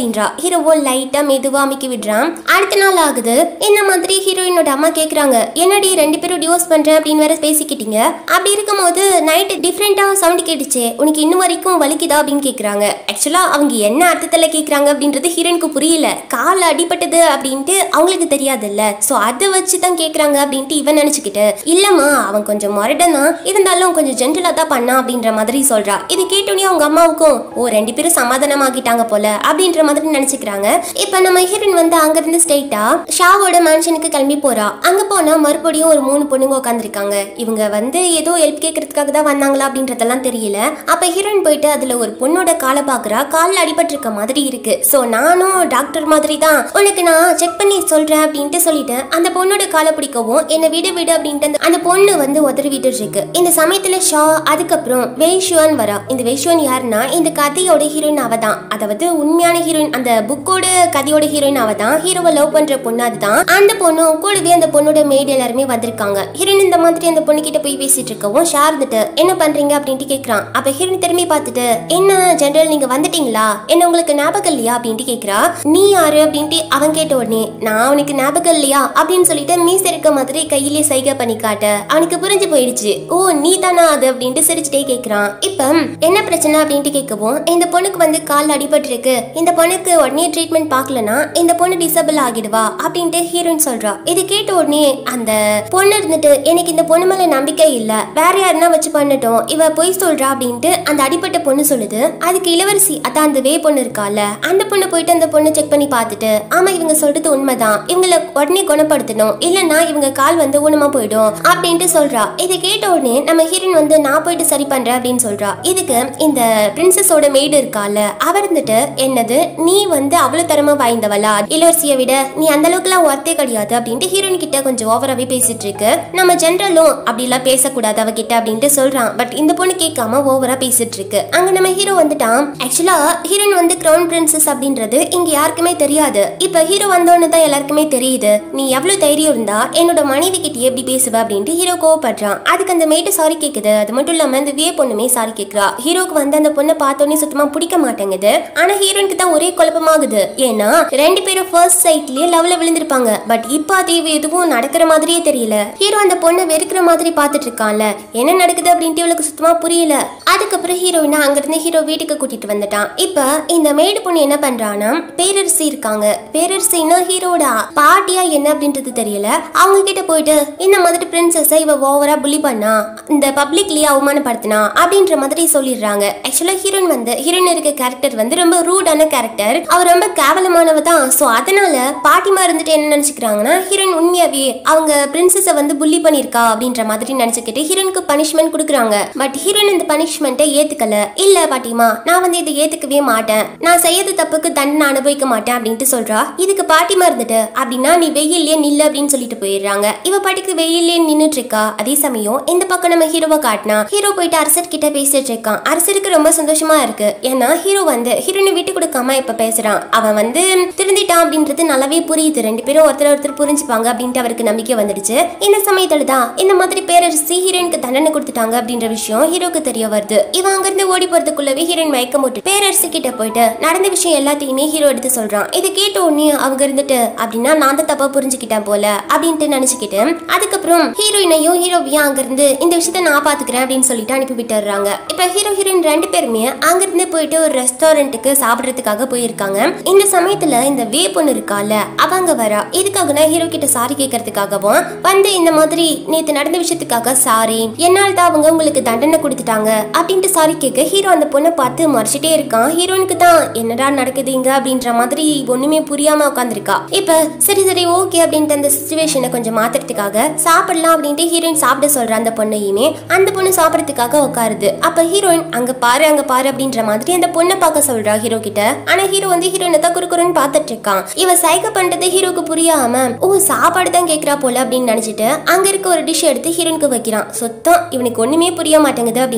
ஹீரோவும் லைட்டா மெதுவா அமைக்கி விடுறான் அடுத்த நாள் ஆகுது இந்த மாதிரி ஹீரோயினோட அம்மா கேக்குறாங்க என்னடி ரெண்டு பேரும் டிவோர்ஸ் பண்றேன் அப்படின்னு வேற பேசிக்கிட்டீங்க அப்படி இருக்கும்போது நைட்டு டிஃப்ரெண்டா சவுண்ட் கேட்டுச்சு உனக்கு இன்னும் வரைக்கும் வலிக்குதா அப்படின்னு கேக்குறாங்க ஆக்சுவலா அவங்க என்ன அர்த்தத்துல கேக்குறாங்க அப்படின்றது ஹீரோயினுக்கு புரியல கால் அடிபட்டது அப்படின்ட்டு அவங்களுக்கு தெரியாதுல்ல சோ அதை வச்சு தான் கேக்குறாங்க அப்படின்ட்டு இவன் நினைச்சுக்கிட்டு இல்லம்மா அவன் கொஞ்சம் முரடன் தான் இருந்தாலும் கொஞ்சம் ஜென்டலா தான் பண்ணா அப்படின்ற மாதிரி சொல்றா இது கேட்டோடனே அவங்க அம்மாவுக்கும் ஓ ரெண்டு பேரும் சமாதானமாக்கிட்டாங்க போல அப்படின்ற மாதிரி நினைச்சுக்கிறாங்க இப்ப நம்ம ஹீரோயின் வந்து அங்கிருந்து ஸ்ட்ரெயிட்டா ஷாவோட மேன்ஷனுக்கு கிளம்பி போறா அங்க போனா மறுபடியும் ஒரு மூணு பொண்ணுங்க உட்காந்துருக்காங்க இவங்க வந்து ஏதோ ஹெல்ப் கேட்கறதுக்காக தான் வந்தாங்களா அப்படின்றதெல்லாம் தெரியல அப்ப ஹீரோயின் போயிட்டு அதுல ஒரு பொண்ணோட காலை பாக்குறா கால்ல அடிபட்டிருக்க மாதிரி இருக்கு சோ நானும் டாக்டர் மாதிரி தான் உனக்கு நான் செக் பண்ணி சொல்றேன் அப்படின்ட்டு சொல்லிட்டு அந்த பொண்ணோட காலை பிடிக்கவும் என்ன விடு விடு அப்படின்ட்டு அந்த- அந்த பொண்ணு வந்து உதறி விட்டுட்டு இருக்கு இந்த சமயத்துல ஷா அதுக்கப்புறம் வெய்ஷுவன் வரா இந்த வெய்ஷுவன் யாருன்னா இந்த கதையோட ஹீரோயின் அவ தான் அதாவது உண்மையான ஹீரோயின் அந்த புக்கோட கதையோட ஹீரோயின் அவ தான் ஹீரோவை லவ் பண்ற பொண்ணு அதுதான் அந்த பொண்ணு கூடவே அந்த பொண்ணோட மேய்டு எல்லாருமே வந்திருக்காங்க ஹீரோயின் இந்த மாதிரி அந்த பொண்ணு கிட்ட போய் பேசிட்டு இருக்கவும் ஷா இருந்துட்டு என்ன பண்றீங்க அப்படின்ட்டு கேக்குறான் அப்ப ஹீரோயின் திரும்பி பார்த்துட்டு என்ன ஜெனரல் நீங்க வந்துட்டீங்களா என்ன உங்களுக்கு ஞாபகம் இல்லையா அப்படின்ட்டு கேக்குறா நீ யாரு அப்படின்ட்டு அவன் கேட்ட உடனே நான் அவனுக்கு ஞாபகம் இல்லையா அப்படின்னு சொல்லிட்டு மீச இருக்க மாதிரி கையிலே சைகை பண்ணி காட்ட அவனுக்கு புரிஞ்சு போயிடுச்சு ஓ நீ தானா அது அப்படின்ட்டு சிரிச்சுட்டே கேக்குறான் இப்ப என்ன பிரச்சனை அப்படின்ட்டு கேட்கவும் இந்த பொண்ணுக்கு வந்து கால் அடிபட்டு இருக்கு இந்த பொண்ணுக்கு உடனே ட்ரீட்மெண்ட் பார்க்கலனா இந்த பொண்ணு டிசபிள் ஆகிடுவா அப்படின்ட்டு ஹீரோயின் சொல்றா இது கேட்ட உடனே அந்த பொண்ணு இருந்துட்டு எனக்கு இந்த பொண்ணு மேல நம்பிக்கை இல்ல வேற யாருன்னா வச்சு பண்ணட்டும் இவ பொய் சொல்றா அப்படின்ட்டு அந்த அடிப்பட்ட பொண்ணு சொல்லுது அதுக்கு இளவரசி அதான் அந்த வே பொண்ணு இருக்கால அந்த பொண்ணு போயிட்டு அந்த பொண்ணு செக் பண்ணி பார்த்துட்டு ஆமா இவங்க சொல்றது உண்மைதான் இவங்களை உடனே குணப்படுத்தணும் இல்லைன்னா இவங்க கால் வந்து ஊனமா போயிடும் அப்படின்ட்டு சொல்றா இதை கேட்ட உடனே நம்ம ஹீரோயின் வந்து நான் போயிட்டு சரி பண்றேன் அப்படின்னு சொல்றா இதுக்கு இந்த பிரின்சஸோட மெய்டு இருக்கால அவர் இருந்துட்டு என்னது நீ வந்து அவ்வளவு தரமா வாய்ந்தவளா இளவரசியை விட நீ அந்த அளவுக்குலாம் ஒர்த்தே கிடையாது அப்படின்ட்டு ஹீரோயின் கிட்ட கொஞ்சம் ஓவராவே பேசிட்டு இருக்கு நம்ம ஜென்ரலும் அப்படிலாம் பேசக்கூடாது அவகிட்ட அப்படின்ட்டு சொல்றான் பட் இந்த பொண்ணு கேட்காம ஓவரா பேசிட்டு இருக்கு அங்க நம்ம ஹீரோ வந்துட்டான் ஆக்சுவலா ஹீரோயின் வந்து கிரவுன் பிரின்சஸ் அப்படின்றது இங்க யாருக்குமே தெரியாது இப்ப ஹீரோ வந்தோன்னு தான் எல்லாருக்குமே தெரியுது நீ எவ்வளவு தைரியம் இருந்தா என்னோட மனைவி கிட்ட எப்படி பேசுவ அப்படின்ட்டு ஹீரோ கோவப்படுறான் அதுக்கு அந்த மேட்டு சாரி கேக்குது அது மட்டும் இல்லாம இந்த விய பொண்ணுமே சாரி கேக்குறா ஹீரோக்கு வந்து அந்த பொண்ணை பார்த்தோன்னே சுத்தமா பிடிக்க மாட்டேங்குது ஆனா ஹீரோனுக்கு தான் ஒரே குழப்பமாகுது ஏன்னா ரெண்டு பேரும் ஃபர்ஸ்ட் சைட்லயே லவ்ல விழுந்திருப்பாங்க பட் இப்ப அது எதுவும் நடக்கிற மாதிரியே தெரியல ஹீரோ அந்த பொண்ணை வெறுக்கிற மாதிரி பார்த்துட்டு இருக்கான்ல என்ன நடக்குது அப்படின்ட்டு இவளுக்கு சுத்தமா புரியல அதுக்கப்புறம் ஹீரோயினா அங்கிருந்து ஹீரோ வீட்டுக்கு கூட்டிட்டு வந்துட்டான் இப்ப இந்த மேடு பொண்ணு என்ன பண்றான்னா பேரரசி இருக்காங்க பேரரசின்னா ஹீரோட பாட்டியா என்ன அப்படின்றது தெரியல அவங்க கிட்ட போயிட்டு இந்த மாதிரி பிரின்சஸ் இவ ஓவரா புலி பண்ணா இந்த பப்ளிக்லயே அவமானப்படுத்தினா அப்படின்ற மாதிரி சொல்லிடுறாங்க ஆக்சுவலா ஹீரோயின் வந்து ஹீரோயின் இருக்க கேரக்டர் வந்து ரொம்ப ரூடான கேரக்டர் அவ ரொம்ப கேவலமானவ தான் ஸோ அதனால பாட்டிமா இருந்துட்டு என்ன நினைச்சுக்கிறாங்கன்னா ஹீரோயின் உண்மையாவே அவங்க பிரின்சஸை வந்து புள்ளி பண்ணிருக்கா அப்படின்ற மாதிரி நினைச்சுக்கிட்டு ஹீரோனுக்கு பனிஷ்மெண்ட் கொடுக்குறாங்க பட் ஹீரோயின் இந்த பனிஷ்மெண்ட்டை ஏத்துக்கல இல்ல பாட்டிமா நான் வந்து இதை ஏத்துக்கவே மாட்டேன் நான் செய்யறது தப்புக்கு தண்டனை அனுபவிக்க மாட்டேன் அப்படின்ட்டு சொல்றா இதுக்கு பாட்டிமா இருந்துட்டு அப்படின்னா நீ வெயிலே நில்லு அப்படின்னு சொல்லிட்டு போயிடுறாங்க இவ பாட்டுக்கு வெயிலே நின்னுட்டு இருக்கா அதே சமயம் இந்த பக்கம் நம்ம ஹீரோவை காட்டினா ஹீரோ போயிட்டு அரசர் கிட்ட பேசிட்டு இருக்கான் அரசருக்கு ரொம்ப சந்தோஷமா இருக்கு ஏன்னா ஹீரோ வந்து ஹீரோனை விட்டு கொடுக்காம இப்ப பேசுறான் அவன் வந்து திருந்திட்டான் அப்படின்றது நல்லாவே புரியுது ரெண்டு பேரும் ஒருத்தர் ஒருத்தர் புரிஞ்சுப்பாங்க அப்படின்ட்டு அவருக்கு நம்பிக்கை வந்துடுச்சு இந்த சமயத்துல தான் இந்த மாதிரி பேரரசி ஹீரோயினுக்கு தண்டனை கொடுத்துட்டாங்க அப்படின்ற விஷயம் ஹீரோக்கு தெரிய வருது இவன் அங்கிருந்து ஓடி போறதுக்குள்ளவே ஹீரோயின் மயக்கம் போட்டு பேரரசி கிட்ட போயிட்டு நடந்த விஷயம் எல்லாத்தையுமே ஹீரோ எடுத்து சொல்றான் இதை கேட்ட உடனே அவங்க இருந்துட்டு அப்படின்னா நான் தான் தப்பா புரிஞ்சுக்கிட்டேன் போல அப்படின்ட்டு நினைச்சுக்கிட்டு அதுக்கப்புறம் ஹீரோயினையும் ஹீரோவையும் அங்கிருந்து இந்த விஷயத்த நான் பாத்துக்கிறேன் அப்படின்னு சொல்லிட்டு அனுப்பி விட்டுறாங்க இப்ப ஹீரோ ஹீரோயின் ரெண்டு பேருமே அங்கிருந்து போயிட்டு ஒரு ரெஸ்டாரண்ட்டுக்கு சாப்பிடுறதுக்காக போயிருக்காங்க இந்த சமயத்துல இந்த வே பொண்ணு இருக்கால அவங்க வரா இதுக்காக ஹீரோ கிட்ட சாரி கேட்கறதுக்காகவும் வந்து இந்த மாதிரி நேத்து நடந்த விஷயத்துக்காக சாரி என்னால் தான் அவங்க உங்களுக்கு தண்டனை கொடுத்துட்டாங்க அப்படின்ட்டு சாரி கேட்க ஹீரோ அந்த பொண்ணை பார்த்து மறைச்சிட்டே இருக்கான் ஹீரோனுக்கு தான் என்னடா நடக்குது இங்க அப்படின்ற மாதிரி ஒண்ணுமே புரியாம உட்காந்துருக்கா இப்ப சரி சரி ஓகே அப்படின்ட்டு அந்த சுச்சுவேஷனை கொஞ்சம் மாத்துறதுக்காக சாப்பிடலாம் அப்படின்ட்டு ஹீரோயின் சாப்பிட சொல்ற அந்த பொண்ணையுமே அந்த பொண்ணு சாப்பிடறதுக்காக உட்காருது அப்ப ஹீரோயின் அங்க பாரு அங்க பாரு அப்படின்ற மாதிரி அந்த பொண்ணை பார்க்க சொல்றா ஹீரோ கிட்ட ஆனா ஹீரோ வந்து ஹீரோயினை தான் குறுக்குறுன்னு பார்த்துட்டு இருக்கான் இவ சைக்க பண்றது ஹீரோக்கு புரியாம ஓ சாப்பாடு தான் கேக்குறா போல அப்படின்னு நினைச்சிட்டு அங்க இருக்க ஒரு டிஷ் எடுத்து ஹீரோனுக்கு வைக்கிறான் சுத்தம் இவனுக்கு ஒண்ணுமே புரிய மாட்டேங்குது அப்படின்ட்டு இப்ப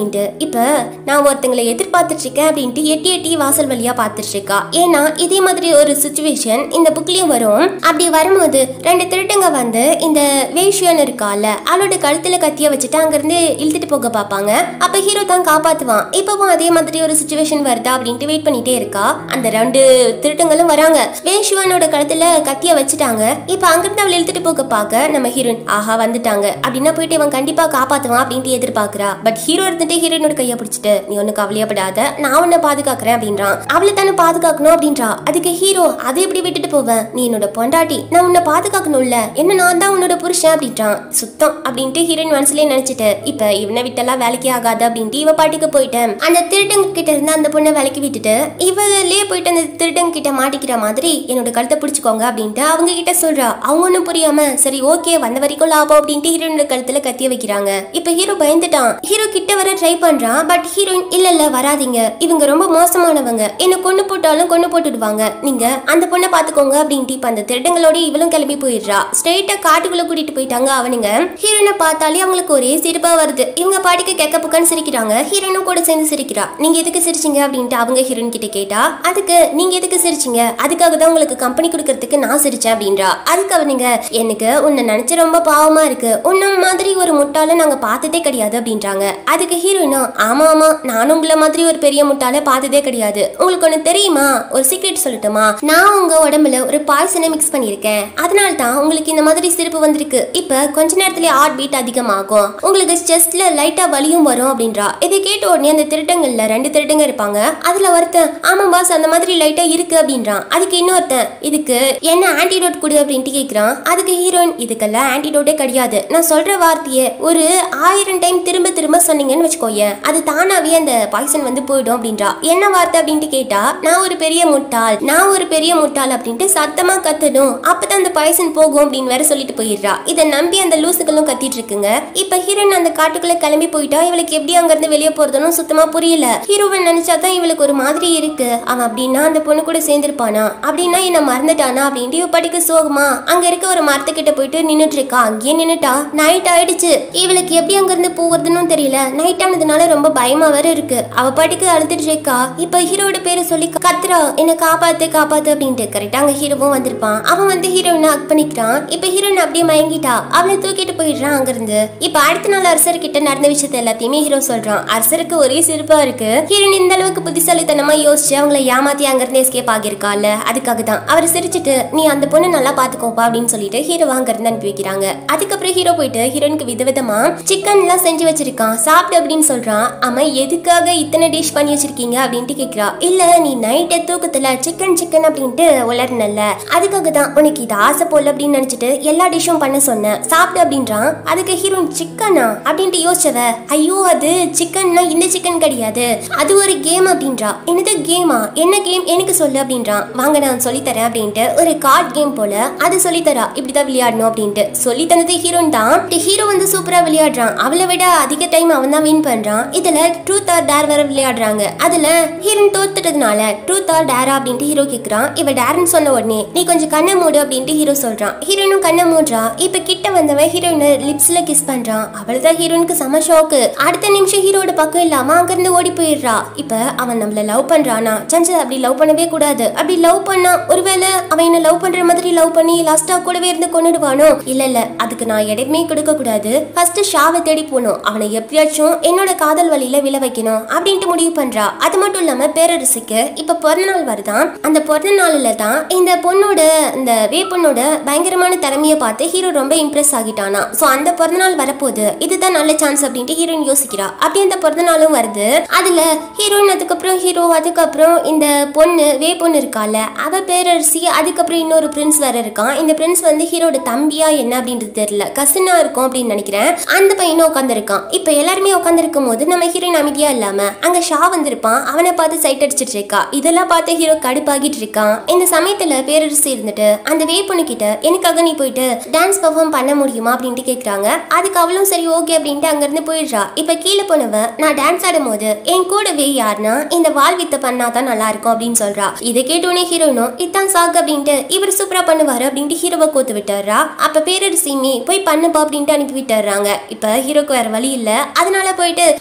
இப்ப நான் ஒருத்தங்களை எதிர்பார்த்துட்டு இருக்கேன் அப்படின்ட்டு எட்டி எட்டி வாசல் வழியா பார்த்துட்டு இருக்கா ஏன்னா இதே மாதிரி ஒரு சுச்சுவேஷன் இந்த புக்லயும் வரும் அப்படி வரும்போது ரெண்டு திருட்டுங்க வந்து இந்த வேஷியன் இருக்கால அவளோட கழுத்துல கத்திய வச்சுட்டு அங்கிருந்து இழுத்துட்டு போக பார்ப்பாங்க அப்ப ஹீரோ தான் காப்பாத்துவான் இப்பவும் அதே மாதிரி ஒரு சுச்சுவேஷன் வருதா அப்படின்ட்டு வெயிட் பண்ணிட்டே இருக்கா அந்த ரெண்டு திருட்டுங்களும் வராங்க வேஷுவனோட கழுத்துல கத்திய வச்சுட்டாங்க இப்ப அங்கிருந்து அவளை இழுத்துட்டு போக பார்க்க நம்ம ஹீரோயின் ஆஹா வந்துட்டாங்க அப்படின்னா போயிட்டு இவன் கண்டிப்பா காப்பாத்துவான் அப்படின்ட்டு எதிர்பார்க்கறா பட் ஹீரோ இருந்துட்டு ஹீரோயினோட கைய பிடிச்சிட்டு நீ ஒண்ணு கவலையப்படாத நான் உன்னை பாதுகாக்கிறேன் அப்படின்றான் அவளை தானே பாதுகாக்கணும் அப்படின்றா அதுக்கு ஹீரோ அதை எப்படி விட்டுட்டு போவேன் நீ என்னோட பொண்டாட்டி நான் உன்னை பாதுகாக்கணும்ல என்ன நான் தான் உன்னோட புருஷன் அப்படின்றான் சுத்தம் அப்படின்ட்டு ஹீரோயின் மனசுலயே நினைச்சிட்டு இப்ப இவனை விட்டெல்லாம் வேலைக்கே ஆகாது அப்படின்ட்டு இவ பாட்டுக்கு போயிட்டேன் அந்த திருடங்க கிட்ட இருந்து அந்த பொண்ணை வேலைக்கு விட்டுட்டு இவளே போயிட்டு அந்த திருடங்க கிட்ட மாட்டிக்கிற மாதிரி என்னோட கழுத்தை பிடிச்சுக்கோங்க அப்படின்ட்டு அவங்க கிட்ட சொல்றா அவங்க ஒன்றும் புரியாம சரி ஓகே வந்த வரைக்கும் லாபம் அப்படின்ட்டு ஹீரோயினோட கழுத்துல கத்திய வைக்கிறாங்க இப்ப ஹீரோ பயந்துட்டான் ஹீரோ கிட்ட வர ட்ரை பண்றான் பட் ஹீரோயின் இல்ல இல்ல வராதீங்க இவங்க ரொம்ப மோசமானவங்க என்ன கொண்டு போட்டாலும் கொண்டு போட்டுடுவாங்க நீங்க அந்த பொண்ணை பாத்துக்கோங்க அப்படின்ட்டு இப்ப அந்த திருடங்களோட இவளும் கிளம்பி போயிடுறா ஸ்ட்ரெயிட்டா காட்டுக்குள்ள கூட்டிட்டு போயிட்டாங்க அவனுங்க ஹீரோயினை பார்த்தாலே அவங்களுக்கு ஒரே சிரிப்பா வருது இவங்க பாட்டுக்கு கெக்க புக்கன்னு சிரிக்கிறாங்க ஹீரோயினும் கூட சேர்ந்து சிரிக்கிறா நீங்க எதுக்கு சிரிச்சீங்க அப்படின்ட்டு அவங்க ஹீரோயின் கிட்ட கேட்டா அதுக்கு நீங்க எதுக்கு சிரிச்சீங்க அதுக்காக தான் உங்களுக்கு கம்பெனி கொடுக்கறதுக்கு நான் சிரிச்சேன் அப்படின்றா அதுக்கு அவனுங்க எனக்கு உன்னை நினைச்சு ரொம்ப பாவமா இருக்கு உன்ன மாதிரி ஒரு முட்டாள நாங்க பார்த்ததே கிடையாது அப்படின்றாங்க அதுக்கு ஹீரோயினும் ஆமா ஆமா நானும் உங்களை மாதிரி ஒரு பெரிய முட்டாள பார்த்ததே கிடையாது உங்களுக்கு ஒண்ணு தெரியுமா ஒரு சீக்ரெட் சொல்லட்டுமா நான் உங்க உடம்புல ஒரு பாய்சனை மிக்ஸ் பண்ணியிருக்கேன் அதனால தான் உங்களுக்கு இந்த மாதிரி சிரிப்பு வந்திருக்கு இப்ப கொஞ்ச நேரத்துல ஹார்ட் பீட் அதிகமாகும் உங்களுக்கு செஸ்ட்ல லைட்டா வலியும் வரும் அப்படின்றா இதை கேட்ட உடனே அந்த திருட்டங்கள்ல ரெண்டு திருட்டங்க இருப்பாங்க அதுல ஒருத்தன் ஆமா பாஸ் அந்த மாதிரி லைட்டா இருக்கு அப்படின்றான் அதுக்கு இன்னொருத்தன் இதுக்கு என்ன ஆன்டிடோட் கொடு அப்படின்ட்டு கேக்குறான் அதுக்கு ஹீரோயின் இதுக்கெல்லாம் ஆன்டிடோட்டே கிடையாது நான் சொல்ற வார்த்தையை ஒரு ஆயிரம் டைம் திரும்ப திரும்ப சொன்னீங்கன்னு வச்சுக்கோயேன் அது தானாவே அந்த பாய்சன் வந்து போயிடும் அப்படின்றா என்ன வார்த்தை அப்படின்ட்டு கேட்டா நான் ஒரு பெரிய முட்டாள் நான் ஒரு பெரிய முட்டாள் அப்படின்ட்டு சத்தமா கத்தணும் அப்பதான் அந்த பாய்சன் போகும் அப்படின்னு வேற சொல்லிட்டு போயிடுறா இதை நம்பி அந்த லூசுகளும் கத்திட்டு இருக்குங்க இப்ப ஹீரோயின் அந்த காட்டுக்குள்ள கிளம்பி போயிட்டா இவளுக்கு எப்படி அங்க இருந்து வெளியே போறதுன்னு சுத்தமா புரியல ஹீரோவை நினைச்சாதான் இவளுக்கு ஒரு மாதிரி இருக்கு அவன் அப்படின்னா அந்த பொண்ணு கூட சேர்ந்திருப்பானா அப்படின்னா என்ன மறந்துட்டானா அப்படின்ட்டு இவ படிக்க சோகமா அங்க இருக்க ஒரு மரத்துக்கிட்ட போயிட்டு நின்னுட்டு இருக்கா அங்கேயே நின்னுட்டா நைட் ஆயிடுச்சு இவளுக்கு எப்படி அங்க இருந்து போகிறதுன்னு தெரியல நைட் ஆனதுனால ரொம்ப பயமா வேற இருக்கு அவ பாட்டுக்கு அழுதுட்டு இருக்கா இப்ப ஹீரோட பேரை சொல்லி கத்துறா என்ன காப்பாத்து காப்பாத்து அப்படின்ட்டு கரெக்டா அங்க ஹீரோவும் வந்திருப்பான் அவன் வந்து ஹீரோயினை ஹக் பண்ணிக்கிறான் இப்ப ஹீரோயின் அப்படியே மயங்கிட்டா அவளை தூக்கிட்டு போயிடுறான் அங்க இருந்து இப்ப அடுத்த நாள் அரசர் கிட்ட நடந்த விஷயத்த எல்லாத்தையுமே ஹீரோ சொல்றான் அரசருக்கு ஒரே சிரிப்பா இருக்கு ஹீரோயின் இந்த அளவுக்கு புத்திசாலித்தனமா யோசிச்சு அவங்கள ஏமாத்தி அங்க இருந்து எஸ்கேப் ஆகியிருக்கால அதுக்காக தான் அவர் சிரிச்சிட்டு நீ அந்த பொண்ணு நல்லா பாத்துக்கோப்பா அப்படின்னு சொல்லிட்டு ஹீரோ அங்க இருந்து அனுப்பி வைக்கிறாங்க அதுக்கப்புறம் ஹீரோ போயிட்டு ஹீரோயினுக்கு விதவிதமா சிக்கன் எல்லாம் செஞ்சு வச்சிருக்கான் சாப்பிடு அப்படின்னு சொல்றான் ஆமா எதுக்காக இத்தனை டிஷ் பண்ணி வச்சிருக்கீங்க அப்படின்ட்டு கேக்குறா இல்ல நீ நைட்டு தூக்கத்துல சிக்கன் சிக்கன் அப்படின்ட்டு உளர்னல்ல அதுக்காக தான் உனக்கு இது ஆசை போல அப்படின்னு நினைச்சிட்டு எல்லா டிஷ்ஷும் பண்ண சொன்னேன் சாப்பிடு அப்படின்றான் அதுக்கு ஹீரோயின் சிக்கனா அப்படின்ட்டு யோசிச்சவ ஐயோ அது சிக்கன்னா இந்த சிக்கன் கிடையாது அது ஒரு கேம் அப்படின்றா என்னது கேமா என்ன கேம் எனக்கு சொல்லு அப்படின்றான் வாங்க நான் சொல்லி தரேன் அப்படின்ட்டு ஒரு கார்ட் கேம் போல அது சொல்லி தரா இப்படிதான் விளையாடணும் அப்படின்ட்டு சொல்லி தந்தது ஹீரோயின் தான் ஹீரோ வந்து சூப்பரா விளையாடுறான் அவளை விட அதிக டைம் அவன் தான் வின் பண்றான் இதுல ட்ரூத் ஆர் டேர் வேற விளையாடுறாங்க அதுல ஹீரோயின் தோத்துட்டதுனால ட்ரூத் ஆர் டேரா அப்படின்ட்டு ஹீரோ கேக்குறான் இவ டேர்னு சொன்ன உடனே நீ கொஞ்சம் கண்ணை மூடு அப்படின்ட்டு ஹீரோ சொல்றான் ஹீரோயினும் கண்ணை மூடுறா இப்ப கிட்ட வந்தவன் ஹீரோயினை லிப்ஸ்ல கிஸ் பண்றான் அவள்தான் ஹீரோயினுக்கு செம ஷாக்கு அடுத்த நிமிஷம் ஹீரோட பக்கம் இல்லாம அங்கிருந்து ஓடி போயிடுறா இப்ப அவன் நம்மள லவ் பண்றானா சஞ்சு அப்படி லவ் பண்ணவே கூடாது அப்படி லவ் பண்ணா ஒருவேளை அவன் என்ன லவ் பண்ற மாதிரி லவ் பண்ணி லாஸ்டா கூடவே இருந்து கொண்டுடுவானோ இல்ல இல்ல அதுக்கு நான் இடமே கொடுக்க கூடாது ஃபர்ஸ்ட் ஷாவை தேடி போகணும் அவனை எப்படியாச்சும் என்னோட காதல் வழியில விழ வைக்கணும் அப்படின்ட்டு முடிவு பண்றா அது மட்டும் இல்லாம பேரரசுக்கு இப்ப பிறந்த நாள் வருதான் அந்த பிறந்த நாள்ல தான் இந்த பொண்ணோட இந்த வே பொண்ணோட பயங்கரமான திறமைய பார்த்து ஹீரோ ரொம்ப இம்ப்ரெஸ் ஆகிட்டானா சோ அந்த பிறந்த நாள் வரப்போகுது இதுதான் நல்ல சான்ஸ் அப்படின்ட்டு ஹீரோயின் யோசிக்கிறா அப்படி அந்த பிறந்த நாளும் வருது அதுல ஹீரோயின் அதுக்கப்புறம் ஹீரோ அதுக்கப்புறம் இந்த பொண்ணு வே பொண்ணு இருக்கால அவ பேரரசி அதுக்கப்புறம் இன்னொரு பிரின்ஸ் வேற இருக்கான் இந்த பிரின்ஸ் வந்து ஹீரோட தம்பியா என்ன அப்படின்றது தெரியல கசினா இருக்கும் அப்படின்னு நினைக்கிறேன் அந்த பையனும் உட்காந்துருக்கான் இப்ப எல்லாருமே உட்காந்துருக்கும் போது நம்ம ஹீரோயின் அமைதியா இல்லாம அங்க ஷா வந்திருப்பான் அவனை பார்த்து சைட் அடிச்சிட்டு இருக்கா இதெல்லாம் பார்த்து ஹீரோ கடுப்பாகிட்டு இருக்கான் இந்த சமயத்துல பேரரசி இருந்துட்டு அந்த வே பொண்ணு கிட்ட எனக்காக நீ போயிட்டு டான்ஸ் பெர்ஃபார்ம் பண்ண முடியுமா அப்படின்ட்டு கேக்குறாங்க அதுக்கு அவளும் சரி ஓகே அப்படின்ட்டு அங்க இருந்து போயிடுறா இப்ப கீழே போனவ நான் டான்ஸ் ஆடும் போது என் கூடவே யாருன்னா இந்த வால் வித்த பண்ணாதான் நல்லா இருக்கும் அப்படின்னு சொல்றா இதை கேட்டோன்னே ஹீரோனும் இதான் சாக் அப்படின்ட்டு இவர் சூப்பரா பண்ணுவாரு அப்படின்ட்டு ஹீரோவை கோத்து விட்டுறா அப்ப பேரரசிமி போய் பண்ணுப்பா அப்படின்ட்டு அனுப்பி விட்டுறாங்க இப்ப ஹீரோக்கு வேற வழி இல்ல அதனால போயிட்டு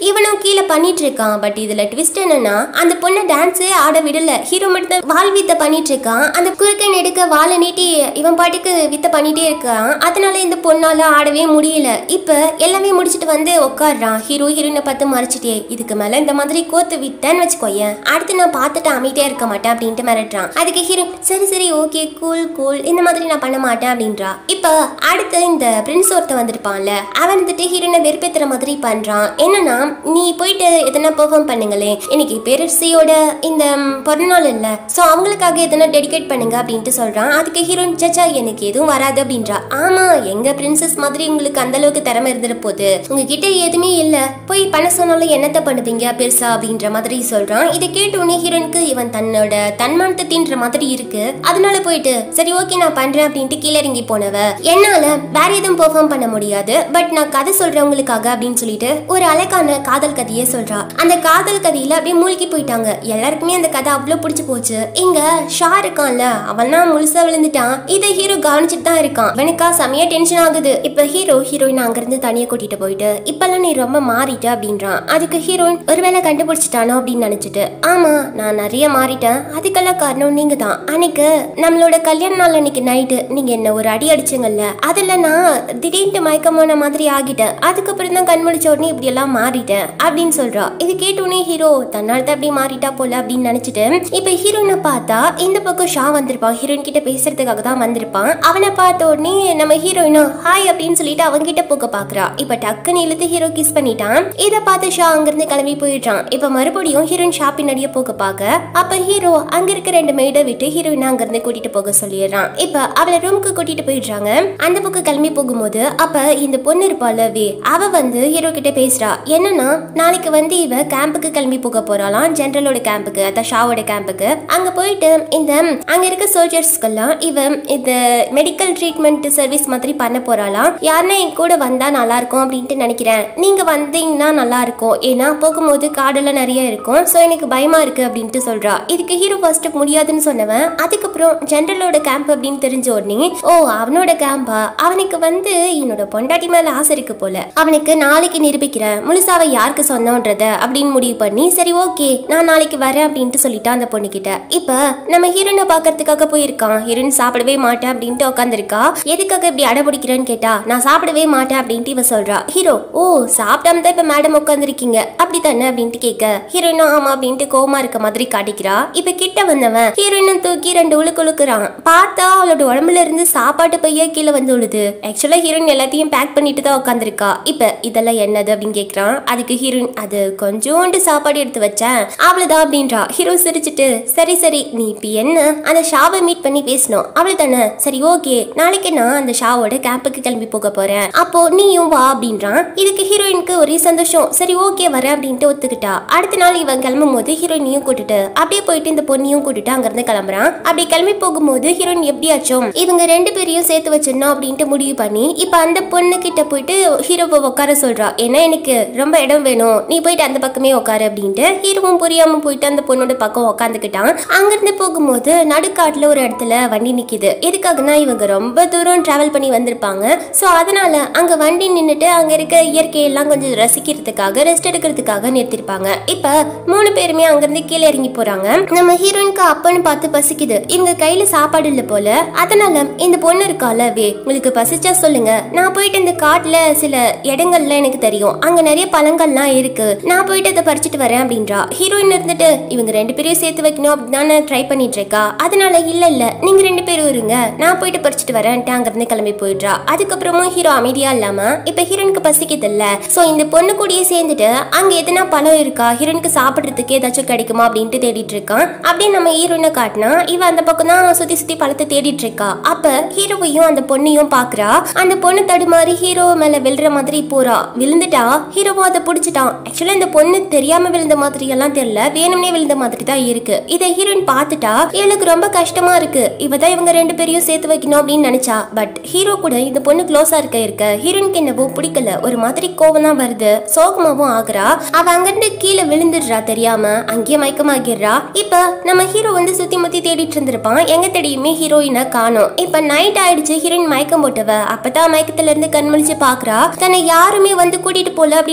இவனும் கீழே பண்ணிட்டு இருக்கான் பட் இதுல ட்விஸ்ட் என்னன்னா அந்த பொண்ணை டான்ஸே ஆட விடல ஹீரோ மட்டும் தான் வால் வித்த பண்ணிட்டு இருக்கான் அந்த குறுக்க நெடுக்க வாழை நீட்டி இவன் பாட்டுக்கு வித்த பண்ணிட்டே இருக்கான் அதனால இந்த பொண்ணால ஆடவே முடியல இப்ப எல்லாமே முடிச்சிட்டு வந்து உட்காடுறான் ஹீரோ ஹீரோயினை பார்த்து மறைச்சிட்டே இதுக்கு மேல இந்த மாதிரி கோத்து விட்டேன்னு வச்சுக்கோயேன் அடுத்து நான் பார்த்துட்டு அமைதியா இருக்க மாட்டேன் அப்படின்ட்டு மிரட்டுறான் அதுக்கு ஹீரோ சரி சரி ஓகே கூல் கூல் இந்த மாதிரி நான் பண்ண மாட்டேன் அப்படின்றா இப்ப அடுத்து இந்த பிரின்ஸ் ஒருத்த வந்திருப்பான்ல அவன் வந்துட்டு ஹீரோனை வெறுப்பேத்துற மாதிரி பண்றான் என்னன்னா நீ போயிட்டு எதனா பெர்ஃபார்ம் பண்ணுங்களே இன்னைக்கு பேரரசியோட இந்த ம், பிறந்தநாள் இல்ல சோ அவங்களுக்காக எதனா டெடிகேட் பண்ணுங்க அப்படின்ட்டு சொல்றான் அதுக்கு ஹீரோயின் சச்சா எனக்கு எதுவும் வராது அப்படின்றா ஆமா எங்க பிரின்சஸ் மாதிரி உங்களுக்கு அந்த அளவுக்கு திறமை இருந்துட போகுது உங்ககிட்ட எதுவுமே இல்ல போய் பண்ண சொன்னாலும் என்னத்த பண்ணுவீங்க பெருசா அப்படின்ற மாதிரி சொல்றான் இதை கேட்ட உடனே ஹீரோனுக்கு இவன் தன்னோட தன்மானத்தை தீன்ற மாதிரி இருக்கு அதனால போயிட்டு சரி ஓகே நான் பண்றேன் அப்படின்ட்டு கீழே இறங்கி போனவ என்னால வேற எதுவும் பெர்ஃபார்ம் பண்ண முடியாது பட் நான் கதை சொல்றவங்களுக்காக அப்படின்னு சொல்லிட்டு ஒரு அழகான காதல் கதையை சொல்றா அந்த காதல் கதையில அப்படியே மூழ்கி போயிட்டாங்க எல்லாருக்குமே அந்த கதை அவ்வளவு பிடிச்சு போச்சு இங்க ஷா இருக்கான்ல அவன் தான் முழுசா விழுந்துட்டான் இதை ஹீரோ கவனிச்சுட்டு தான் இருக்கான் அவனுக்கா செமையா டென்ஷன் ஆகுது இப்ப ஹீரோ ஹீரோயின் அங்கிருந்து தனியா கூட்டிட்டு போயிட்டு இப்பெல்லாம் நீ ரொம்ப மாறிட்ட அப்படின்றான் அதுக்கு ஹீரோயின் ஒருவேளை கண்டுபிடிச்சிட்டானோ அப்படின்னு நினைச்சிட்டு ஆமா நான் நிறைய மாறிட்டேன் அதுக்கெல்லாம் காரணம் நீங்க தான் அன்னைக்கு நம்மளோட கல்யாண நாள் அன்னைக்கு நைட்டு நீங்க என்ன ஒரு அடி அடிச்சீங்கல்ல அதுல நான் திடீர்னு மயக்கமான மாதிரி ஆகிட்டேன் அதுக்கப்புறம் தான் கண் முழிச்ச உடனே இப்படி எல்லாம் மாறிட்டேன் அப்படின்னு சொல்றா இது கேட்ட உடனே ஹீரோ தன்னால் தான் அப்படி மாறிட்டா போல அப்படின்னு நினைச்சிட்டு இப்ப ஹீரோனை பார்த்தா இந்த பக்கம் ஷா வந்திருப்பான் ஹீரோயின் கிட்ட பேசுறதுக்காக தான் வந்திருப்பான் அவனை பார்த்த உடனே நம்ம ஹீரோயினும் ஹாய் அப்படின்னு சொல்லிட்டு அவங்க கிட்ட போக பாக்குறா இப்ப டக்குன்னு இழுத்து ஹீரோ கிஸ் பண்ணிட்டான் இதை பார்த்து ஷா அங்கிருந்து கிளம்பி போயிடுறான் இப்ப மறுபடியும் ஹீரோயின் ஷா பின்னாடியே போக பார்க்க அப்ப ஹீரோ அங்க இருக்க ரெண்டு மெய்டை விட்டு ஹீரோயினை அங்கிருந்து கூட்டிட்டு போக சொல்லிடுறான் இப்ப அவளை ரூமுக்கு கூட்டிட்டு போயிடுறாங்க அந்த பக்கம் கிளம்பி போகும்போது அப்ப இந்த பொண்ணு இருப்பாள் வே அவ வந்து ஹீரோ கிட்ட பேசுறா என்னன்னா நாளைக்கு வந்து இவ கேம்புக்கு கிளம்பி போக போறாளாம் ஜெனரலோட கேம்புக்கு அதான் ஷாவோட கேம்புக்கு அங்க போயிட்டு இந்த அங்க இருக்க சோல்ஜர்ஸ்க்கெல்லாம் இவ இந்த மெடிக்கல் ட்ரீட்மெண்ட் சர்வீஸ் மாதிரி பண்ண போறாளாம் யாருன்னா என் கூட வந்தா நல்லா இருக்கும் அப்படின்ட்டு நினைக்கிறேன் நீங்க வந்தீங்கன்னா நல்லா இருக்கும் ஏன்னா போகும்போது காடெல்லாம் நிறைய இருக்கும் ஸோ எனக்கு பயமா இருக்கு அப்படின்ட்டு சொல்றா இதுக்கு ஹீரோ ஃபர்ஸ்ட் முடியாதுன்னு சொன்னவன் அதுக்கப்புறம் ஜெனரலோட கேம்ப் அப்படின்னு தெரிஞ்ச உடனே ஓ அவனோட கேம்பா அவனுக்கு வந்து என்னோட பொண்டாட்டி மேல ஆசை இருக்கு போல அவனுக்கு நாளைக்கு நிரூபிக்கிறேன் முழுசாவை யாருக்கு சொன்னோன்றத அப்படின்னு முடிவு பண்ணி சரி ஓகே நான் நாளைக்கு வரேன் அப்படின்ட்டு சொல்லிட்டான் அந்த பொண்ணு கிட்ட இப்ப நம்ம ஹீரோனை பாக்குறதுக்காக போயிருக்கான் ஹீரோயின் சாப்பிடவே மாட்டேன் அப்படின்ட்டு உட்காந்துருக்கா எதுக்காக இப்படி அடபிடிக்கிறேன்னு கேட்டா நான் சாப்பிடவே மாட்டேன் அப்படின்ட்டு இவ சொல்றா ஹீரோ ஓ சாப்பிடாம தான் இப்ப மேடம் உட்காந்துருக்கீங்க அப்படி தானே அப்படின்ட்டு கேட்க ஹீரோயினும் ஆமா அப்படின்ட்டு கோவமா இருக்க மாதிரி காட்டிக்கிறா இப்ப கிட்ட வந்தவன் ஹீரோயினும் தூக்கி ரெண்டு உழுக்கு உழுக்குறான் பார்த்தா அவளோட உடம்புல இருந்து சாப்பாட்டு பைய கீழே வந்து உழுது ஆக்சுவலா ஹீரோயின் எல்லாத்தையும் பேக் பண்ணிட்டு தான் உட்காந்துருக்கா இப்ப இதெல்லாம் என்னது அப்படின்னு கேக்குறான் அதுக்கு ஹீரோயின் அது கொஞ்சோண்டு சாப்பாடு எடுத்து வச்சேன் அவ்வளவுதான் அப்படின்றா ஹீரோ சிரிச்சிட்டு சரி சரி நீ இப்ப என்ன அந்த ஷாவை மீட் பண்ணி பேசணும் அவ்வளவுதானே சரி ஓகே நாளைக்கு நான் அந்த ஷாவோட கேம்புக்கு கிளம்பி போக போறேன் அப்போ நீயும் வா அப்படின்றான் இதுக்கு ஹீரோயினுக்கு ஒரே சந்தோஷம் சரி ஓகே வரேன் அப்படின்ட்டு ஒத்துக்கிட்டா அடுத்த நாள் இவன் கிளம்பும் போது ஹீரோயினையும் கூட்டிட்டு அப்படியே போயிட்டு இந்த பொண்ணையும் கூட்டிட்டு அங்கிருந்து கிளம்புறான் அப்படி கிளம்பி போகும்போது ஹீரோயின் எப்படியாச்சும் இவங்க ரெண்டு பேரையும் சேர்த்து வச்சிடணும் அப்படின்ட்டு முடிவு பண்ணி இப்ப அந்த பொண்ணு கிட்ட போயிட்டு ஹீரோவை உட்கார சொல்றா ஏன்னா எனக்கு ரொம்ப இடம் வேணும் நீ போயிட்டு அந்த பக்கமே உட்காரு அப்படின்ட்டு ஹீரோவும் புரியாம போயிட்டு அந்த பொண்ணோட பக்கம் உட்காந்துக்கிட்டான் அங்கிருந்து போகும்போது நடுக்காட்டுல ஒரு இடத்துல வண்டி நிக்குது எதுக்காகனா இவங்க ரொம்ப தூரம் டிராவல் பண்ணி வந்திருப்பாங்க ஸோ அதனால அங்க வண்டி நின்னுட்டு அங்க இருக்க இயற்கையெல்லாம் கொஞ்சம் ரசிக்கிறதுக்காக ரெஸ்ட் எடுக்கிறதுக்காக நிறுத்திருப்பாங்க இப்ப மூணு பேருமே அங்கிருந்து கீழே இறங்கி போறாங்க நம்ம ஹீரோயினுக்கு அப்பன்னு பார்த்து பசிக்குது இவங்க கையில சாப்பாடு இல்ல போல அதனால இந்த பொண்ணு இருக்கால வே உங்களுக்கு பசிச்சா சொல்லுங்க நான் போயிட்டு இந்த காட்டுல சில இடங்கள்ல எனக்கு தெரியும் அங்க நிறைய பழங்கள்லாம் இருக்கு நான் போயிட்டு அதை பறிச்சுட்டு வரேன் அப்படின்றா ஹீரோயின் இருந்துட்டு இவங்க ரெண்டு பேரையும் சேர்த்து வைக்கணும் அப்படின்னு ட்ரை பண்ணிட்டு இருக்கா அதனால இல்ல இல்ல நீங்க ரெண்டு பேரும் இருங்க நான் போயிட்டு பறிச்சுட்டு வரேன்ட்டு அங்கிருந்து கிளம்பி போயிடுறா அதுக்கப்புறமும் ஹீரோ அமைதியா இல்லாம இப்ப ஹீரோனுக்கு பசிக்குது இல்ல சோ இந்த பொண்ணு கூடயே சேர்ந்துட்டு அங்க எதுனா பழம் இருக்கா ஹீரோனுக்கு சாப்பிடுறதுக்கு ஏதாச்சும் கிடைக்குமா அப்படின்ட்டு தேடிட்டு இருக்கான் அப்படியே நம்ம ஹீரோயினை காட்டினா இவ அந்த பக்கம் தான் சுத்தி சுத்தி பழத்தை தேடிட்டு இருக்கா அப்ப ஹீரோவையும் அந்த பொண்ணையும் பாக்குறா அந்த பொண்ணு தடுமாறி ஹீரோ மேல விழுற மாதிரி போறா விழுந்துட்டா ஹீரோவும் அதை பிடிச்சிட்டான் ஆக்சுவலா இந்த பொண்ணு தெரியாம விழுந்த மாதிரி எல்லாம் தெரியல வேணும்னே விழுந்த மாதிரி தான் இருக்கு இதை ஹீரோயின் பார்த்துட்டா இவளுக்கு ரொம்ப கஷ்டமா இருக்கு இவ தான் இவங்க ரெண்டு பேரையும் சேர்த்து வைக்கணும் அப்படின்னு நினைச்சா பட் ஹீரோ கூட இந்த பொண்ணு க்ளோஸா இருக்க இருக்க ஹீரோயினுக்கு என்னவோ பிடிக்கல ஒரு மாதிரி கோவம் தான் வருது சோகமாவும் ஆகுறா அவ அங்கிருந்து கீழே விழுந்துடுறா தெரியாம அங்கேயே மயக்கமாகிடுறா இப்ப நம்ம ஹீரோ வந்து சுத்தி முத்தி தேடிட்டு இருந்திருப்பான் எங்க தேடியுமே ஹீரோயினை காணோம் இப்ப நைட் ஆயிடுச்சு ஹீரோயின் மயக்கம் போட்டவ அப்பதான் மயக்கத்துல இருந்து கண் முழிச்சு பாக்குறா தன்னை யாருமே வந்து கூட்டிட்டு போல அப்படின்னு தெரிஞ்ச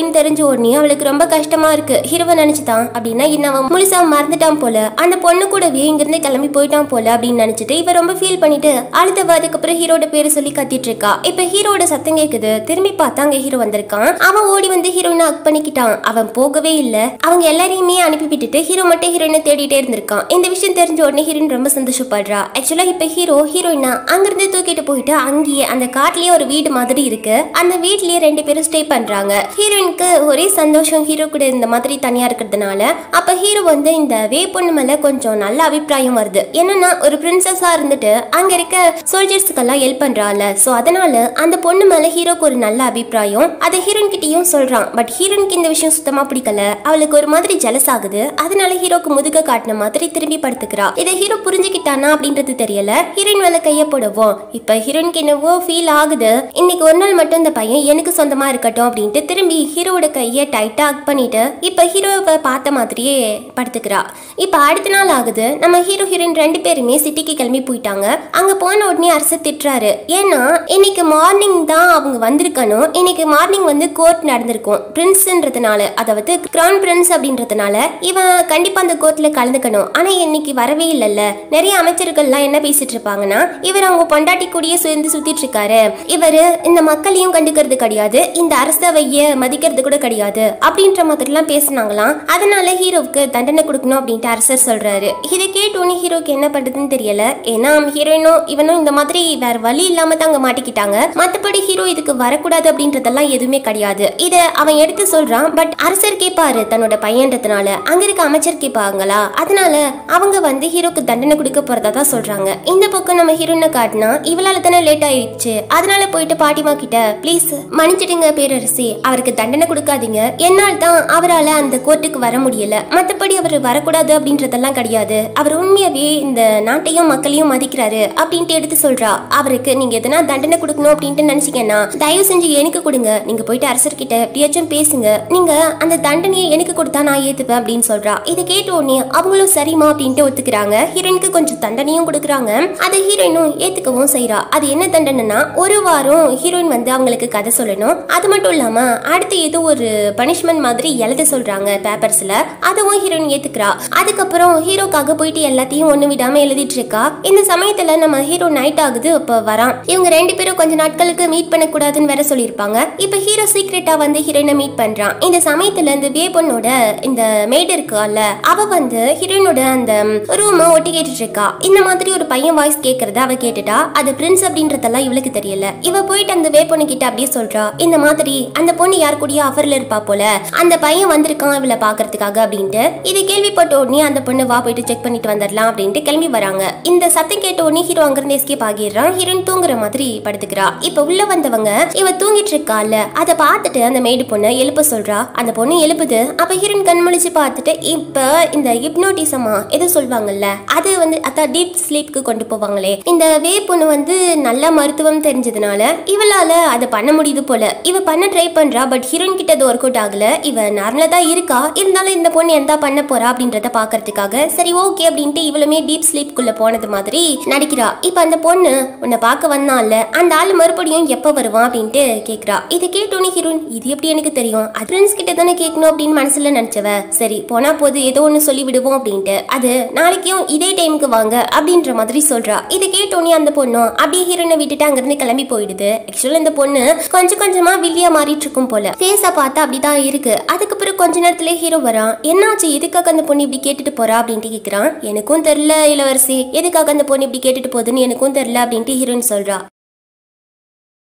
உடனே அவளுக்கு ரொம்ப கஷ்டமா இருக்கு ஹீரோவை நினைச்சுதான் அப்படின்னா இன்னும் அவன் முழுசா மறந்துட்டான் போல அந்த பொண்ணு கூடவே இங்கிருந்து கிளம்பி போயிட்டான் போல அப்படின்னு நினைச்சிட்டு இவ ரொம்ப ஃபீல் பண்ணிட்டு அழுதவ அதுக்கப்புறம் ஹீரோட பேரை சொல்லி கத்திட்டு இருக்கா இப்ப ஹீரோட சத்தம் கேக்குது திரும்பி பார்த்தா அங்க ஹீரோ வந்திருக்கான் அவன் ஓடி வந்து ஹீரோயினை அக் பண்ணிக்கிட்டான் அவன் போகவே இல்ல அவங்க எல்லாரையுமே அனுப்பி விட்டுட்டு ஹீரோ மட்டும் ஹீரோயினை தேடிட்டே இருந்திருக்கான் இந்த விஷயம் தெரிஞ்ச உடனே ஹீரோயின் ரொம்ப சந்தோஷப்படுறா ஆக்சுவலா இப்ப ஹீரோ ஹீரோயினா அங்கிருந்து தூக்கிட்டு போயிட்டு அங்கேயே அந்த காட்டுலயே ஒரு வீடு மாதிரி இருக்கு அந்த வீட்லயே ரெண்டு பேரும் ஸ்டே பண்றாங்க ஹீரோயினுக்கு ஒரே சந்தோஷம் ஹீரோ கூட இந்த மாதிரி தனியா இருக்கிறதுனால அப்ப ஹீரோ வந்து இந்த வே பொண்ணு மேல கொஞ்சம் நல்ல அபிப்பிராயம் வருது என்னன்னா ஒரு பிரின்சஸா இருந்துட்டு அங்க இருக்க சோல்ஜர்ஸ்க்கெல்லாம் ஹெல்ப் பண்றாள் சோ அதனால அந்த பொண்ணு மேல ஹீரோக்கு ஒரு நல்ல அபிப்பிராயம் அதை ஹீரோயின் கிட்டயும் சொல்றான் பட் ஹீரோயினுக்கு இந்த விஷயம் சுத்தமா பிடிக்கல அவளுக்கு ஒரு மாதிரி ஜெலஸ் ஆகுது அதனால ஹீரோக்கு முதுக காட்டின மாதிரி திரும்பி படுத்துக்கிறா இதை ஹீரோ புரிஞ்சுக்கிட்டானா அப்படின்றது தெரியல ஹீரோயின் மேல கைய போடவும் இப்ப ஹீரோயினுக்கு என்னவோ ஃபீல் ஆகுது இன்னைக்கு ஒரு நாள் மட்டும் இந்த பையன் எனக்கு சொந்தமா இருக்கட்டும் அப்படின்ட்டு திரும்பி ஹீரோவோட கையை டைட்டா ஹக் பண்ணிட்டு இப்ப ஹீரோவை பார்த்த மாதிரியே படுத்துக்கிறா இப்ப அடுத்த நாள் ஆகுது நம்ம ஹீரோ ஹீரோயின் ரெண்டு பேருமே சிட்டிக்கு கிளம்பி போயிட்டாங்க அங்க போன உடனே அரசு திட்டுறாரு ஏன்னா இன்னைக்கு மார்னிங் தான் அவங்க வந்திருக்கணும் இன்னைக்கு மார்னிங் வந்து கோர்ட் நடந்திருக்கும் பிரின்ஸ்ன்றதுனால அதாவது கிரவுன் பிரின்ஸ் அப்படின்றதுனால இவன் கண்டிப்பா அந்த கோர்ட்ல கலந்துக்கணும் ஆனா இன்னைக்கு வரவே இல்லைல்ல நிறைய அமைச்சர்கள்லாம் என்ன பேசிட்டு இருப்பாங்கன்னா இவர் அவங்க பொண்டாட்டி கூடயே சேர்ந்து சுத்திட்டு இருக்காரு இவரு இந்த மக்களையும் கண்டுக்கிறது கிடையாது இந்த அரசவைய மதிக்கிறது கூட கிடையாது அப்படின்ற மாதிரிலாம் பேசினாங்களாம் அதனால ஹீரோவுக்கு தண்டனை கொடுக்கணும் அப்படின்ட்டு அரசர் சொல்றாரு இதை கேட்டோன்னே ஹீரோக்கு என்ன பண்றதுன்னு தெரியல ஏன்னா ஹீரோயினும் இவனும் இந்த மாதிரி வேற வழி இல்லாம தான் அங்க மாட்டிக்கிட்டாங்க மத்தபடி ஹீரோ இதுக்கு வரக்கூடாது அப்படின்றதெல்லாம் எதுவுமே கிடையாது இத அவன் எடுத்து சொல்றான் பட் அரசர் கேட்பாரு தன்னோட பையன்றதுனால அங்க இருக்க அமைச்சர் கேட்பாங்களா அதனால அவங்க வந்து ஹீரோக்கு தண்டனை கொடுக்க போறதா தான் சொல்றாங்க இந்த பக்கம் நம்ம ஹீரோனை காட்டினா இவளால தானே லேட் ஆயிடுச்சு அதனால போயிட்டு பாட்டிமா கிட்ட ப்ளீஸ் மன்னிச்சிடுங்க பேரரசி அவருக்கு தண்டனை கொடுக்காதீங்க என்னால் தான் அவரால் அந்த கோர்ட்டுக்கு வர முடியல மத்தபடி அவர் வரக்கூடாது அப்படின்றதெல்லாம் கிடையாது அவர் உண்மையாவே இந்த நாட்டையும் மக்களையும் மதிக்கிறாரு அப்படின்ட்டு எடுத்து சொல்றா அவருக்கு நீங்க எதனா தண்டனை கொடுக்கணும் அப்படின்ட்டு நினைச்சீங்கன்னா தயவு செஞ்சு எனக்கு கொடுங்க நீங்க போயிட்டு அரசர்கிட்ட எப்படியாச்சும் பேசுங்க நீங்க அந்த தண்டனையை எனக்கு கொடுத்தா நான் ஏத்துப்பேன் அப்படின்னு சொல்றா இதை கேட்ட உடனே அவங்களும் சரிமா அப்படின்ட்டு ஒத்துக்கிறாங்க ஹீரோயினுக்கு கொஞ்சம் தண்டனையும் கொடுக்குறாங்க அதை ஹீரோயினும் ஏத்துக்கவும் செய்றா அது என்ன தண்டனைனா ஒரு வாரம் ஹீரோயின் வந்து அவங்களுக்கு கதை சொல்லணும் அது மட்டும் இல்லாம அடுத்து ஏதோ ஒரு பனிஷ்மெண்ட் மாதிரி எழுத சொல்றாங்க பேப்பர்ஸ்ல அதுவும் ஹீரோயின் ஏத்துக்கிறா அதுக்கப்புறம் ஹீரோக்காக போயிட்டு எல்லாத்தையும் ஒண்ணு விடாம எழுதிட்டு இருக்கா இந்த சமயத்துல நம்ம ஹீரோ நைட் ஆகுது அப்ப வரான் இவங்க ரெண்டு பேரும் கொஞ்ச நாட்களுக்கு மீட் பண்ணக்கூடாதுன்னு வேற சொல்லியிருப்பாங்க இப்ப ஹீரோ சீக்ரெட்டா வந்து ஹீரோயினை மீட் பண்றான் இந்த சமயத்துல இந்த வே பொண்ணோட இந்த மேட் இருக்கால அவ வந்து ஹீரோயினோட அந்த ரூமை ஒட்டி கேட்டுட்டு இருக்கா இந்த மாதிரி ஒரு பையன் வாய்ஸ் கேக்குறத அவ கேட்டுட்டா அது பிரின்ஸ் அப்படின்றதெல்லாம் இவளுக்கு தெரியல இவ போயிட்டு அந்த வே பொண்ணு கிட்ட அப்படியே சொல்றா இந்த மாதிரி அந்த பொண்ணு யார் கூடயோ ஆஃபர்ல இருப்பா போல அந்த பையன் வந்திருக்கான் இவளை பாக்குறதுக்காக அப்படின்ட்டு இது கேள்விப்பட்ட உடனே அந்த பொண்ணு வா போயிட்டு செக் பண்ணிட்டு வந்துடலாம் அப்படின்ட்டு கிளம்பி வராங்க இந்த சத்தம் கேட்ட உடனே ஹீரோ அங்கிருந்து எஸ்கேப் ஆகிடுறான் ஹீரோயின் தூங்குற மாதிரி படுத்துக்கிறா இப்ப உள்ள வந்தவங்க இவ தூங்கிட்டு இருக்கால அதை பார்த்துட்டு அந்த மேடு பொண்ணு எழுப்ப சொல்றா அந்த பொண்ணு எழுப்புது அப்ப ஹீரோயின் கண் முழிச்சு பார்த்துட்டு இப்ப இந்த ஹிப்னோட்டிசமா எது சொல்வாங்கல்ல அது வந்து அதான் டீப் ஸ்லீப்க்கு கொண்டு போவாங்களே இந்த வே பொண்ணு வந்து நல்ல மருத்துவம் தெரிஞ்சதுனால இவளால அதை பண்ண முடியுது போல இவ பண்ண ட்ரை பண்றா பட் ஹீரோயின் கிட்ட அது ஒர்க் அவுட் ஆகல இவ நார்மலா தான் இருக்கா இருந்தாலும் இந்த பொண்ணு என்ன பண்ண போறா அப்படின்றத பாக்குறதுக்காக சரி ஓகே அப்படின்ட்டு இவளுமே டீப் ஸ்லீப்குள்ள போனது மாதிரி நடிக்கிறா இப்ப அந்த பொண்ணு உன்னை பார்க்க வந்தால அந்த ஆள் மறுபடியும் எப்ப வருவான் அப்படின்ட்டு கேக்குறா இதை கேட்டோன்னே ஹீரோயின் இது எப்படி எனக்கு தெரியும் அது ஃப்ரெண்ட்ஸ் கிட்ட தானே கேட்கணும் அப்படின்னு மனசுல நினைச்சவ சரி போனா போது ஏதோ ஒண்ணு சொல்லி விடுவோம் அப்படின்ட்டு அது நாளைக்கும் இதே டைமுக்கு வாங்க அப்படின்ற மாதிரி சொல்றா இதை கேட்டோன்னே அந்த பொண்ணும் அப்படியே ஹீரோயினை விட்டுட்டு அங்கிருந்து கிளம்பி போயிடுது ஆக்சுவலா இந்த பொண்ணு கொஞ்சம் கொஞ்சமா வில்லியா மாறிட்டு இருக்கும் போல ஃபேஸா பார்த்தா அப்படிதான் இருக்கு அதுக்கப்புறம் கொஞ்ச நேரத்துல ஹீரோ வரான் என்னாச்சு எதுக்காக அந்த பொண்ணு இப்படி கேட்டுட்டு போறா அப்படின்ட்டு கேக்குறான் எனக்கும் தெரியல இளவரசி எதுக்காக அந்த பொண்ணு இப்படி கேட்டுட்டு போகுதுன்னு எனக்கும் தெரியல அப்படின்ட்டு ஹீரோயின் சொல்றா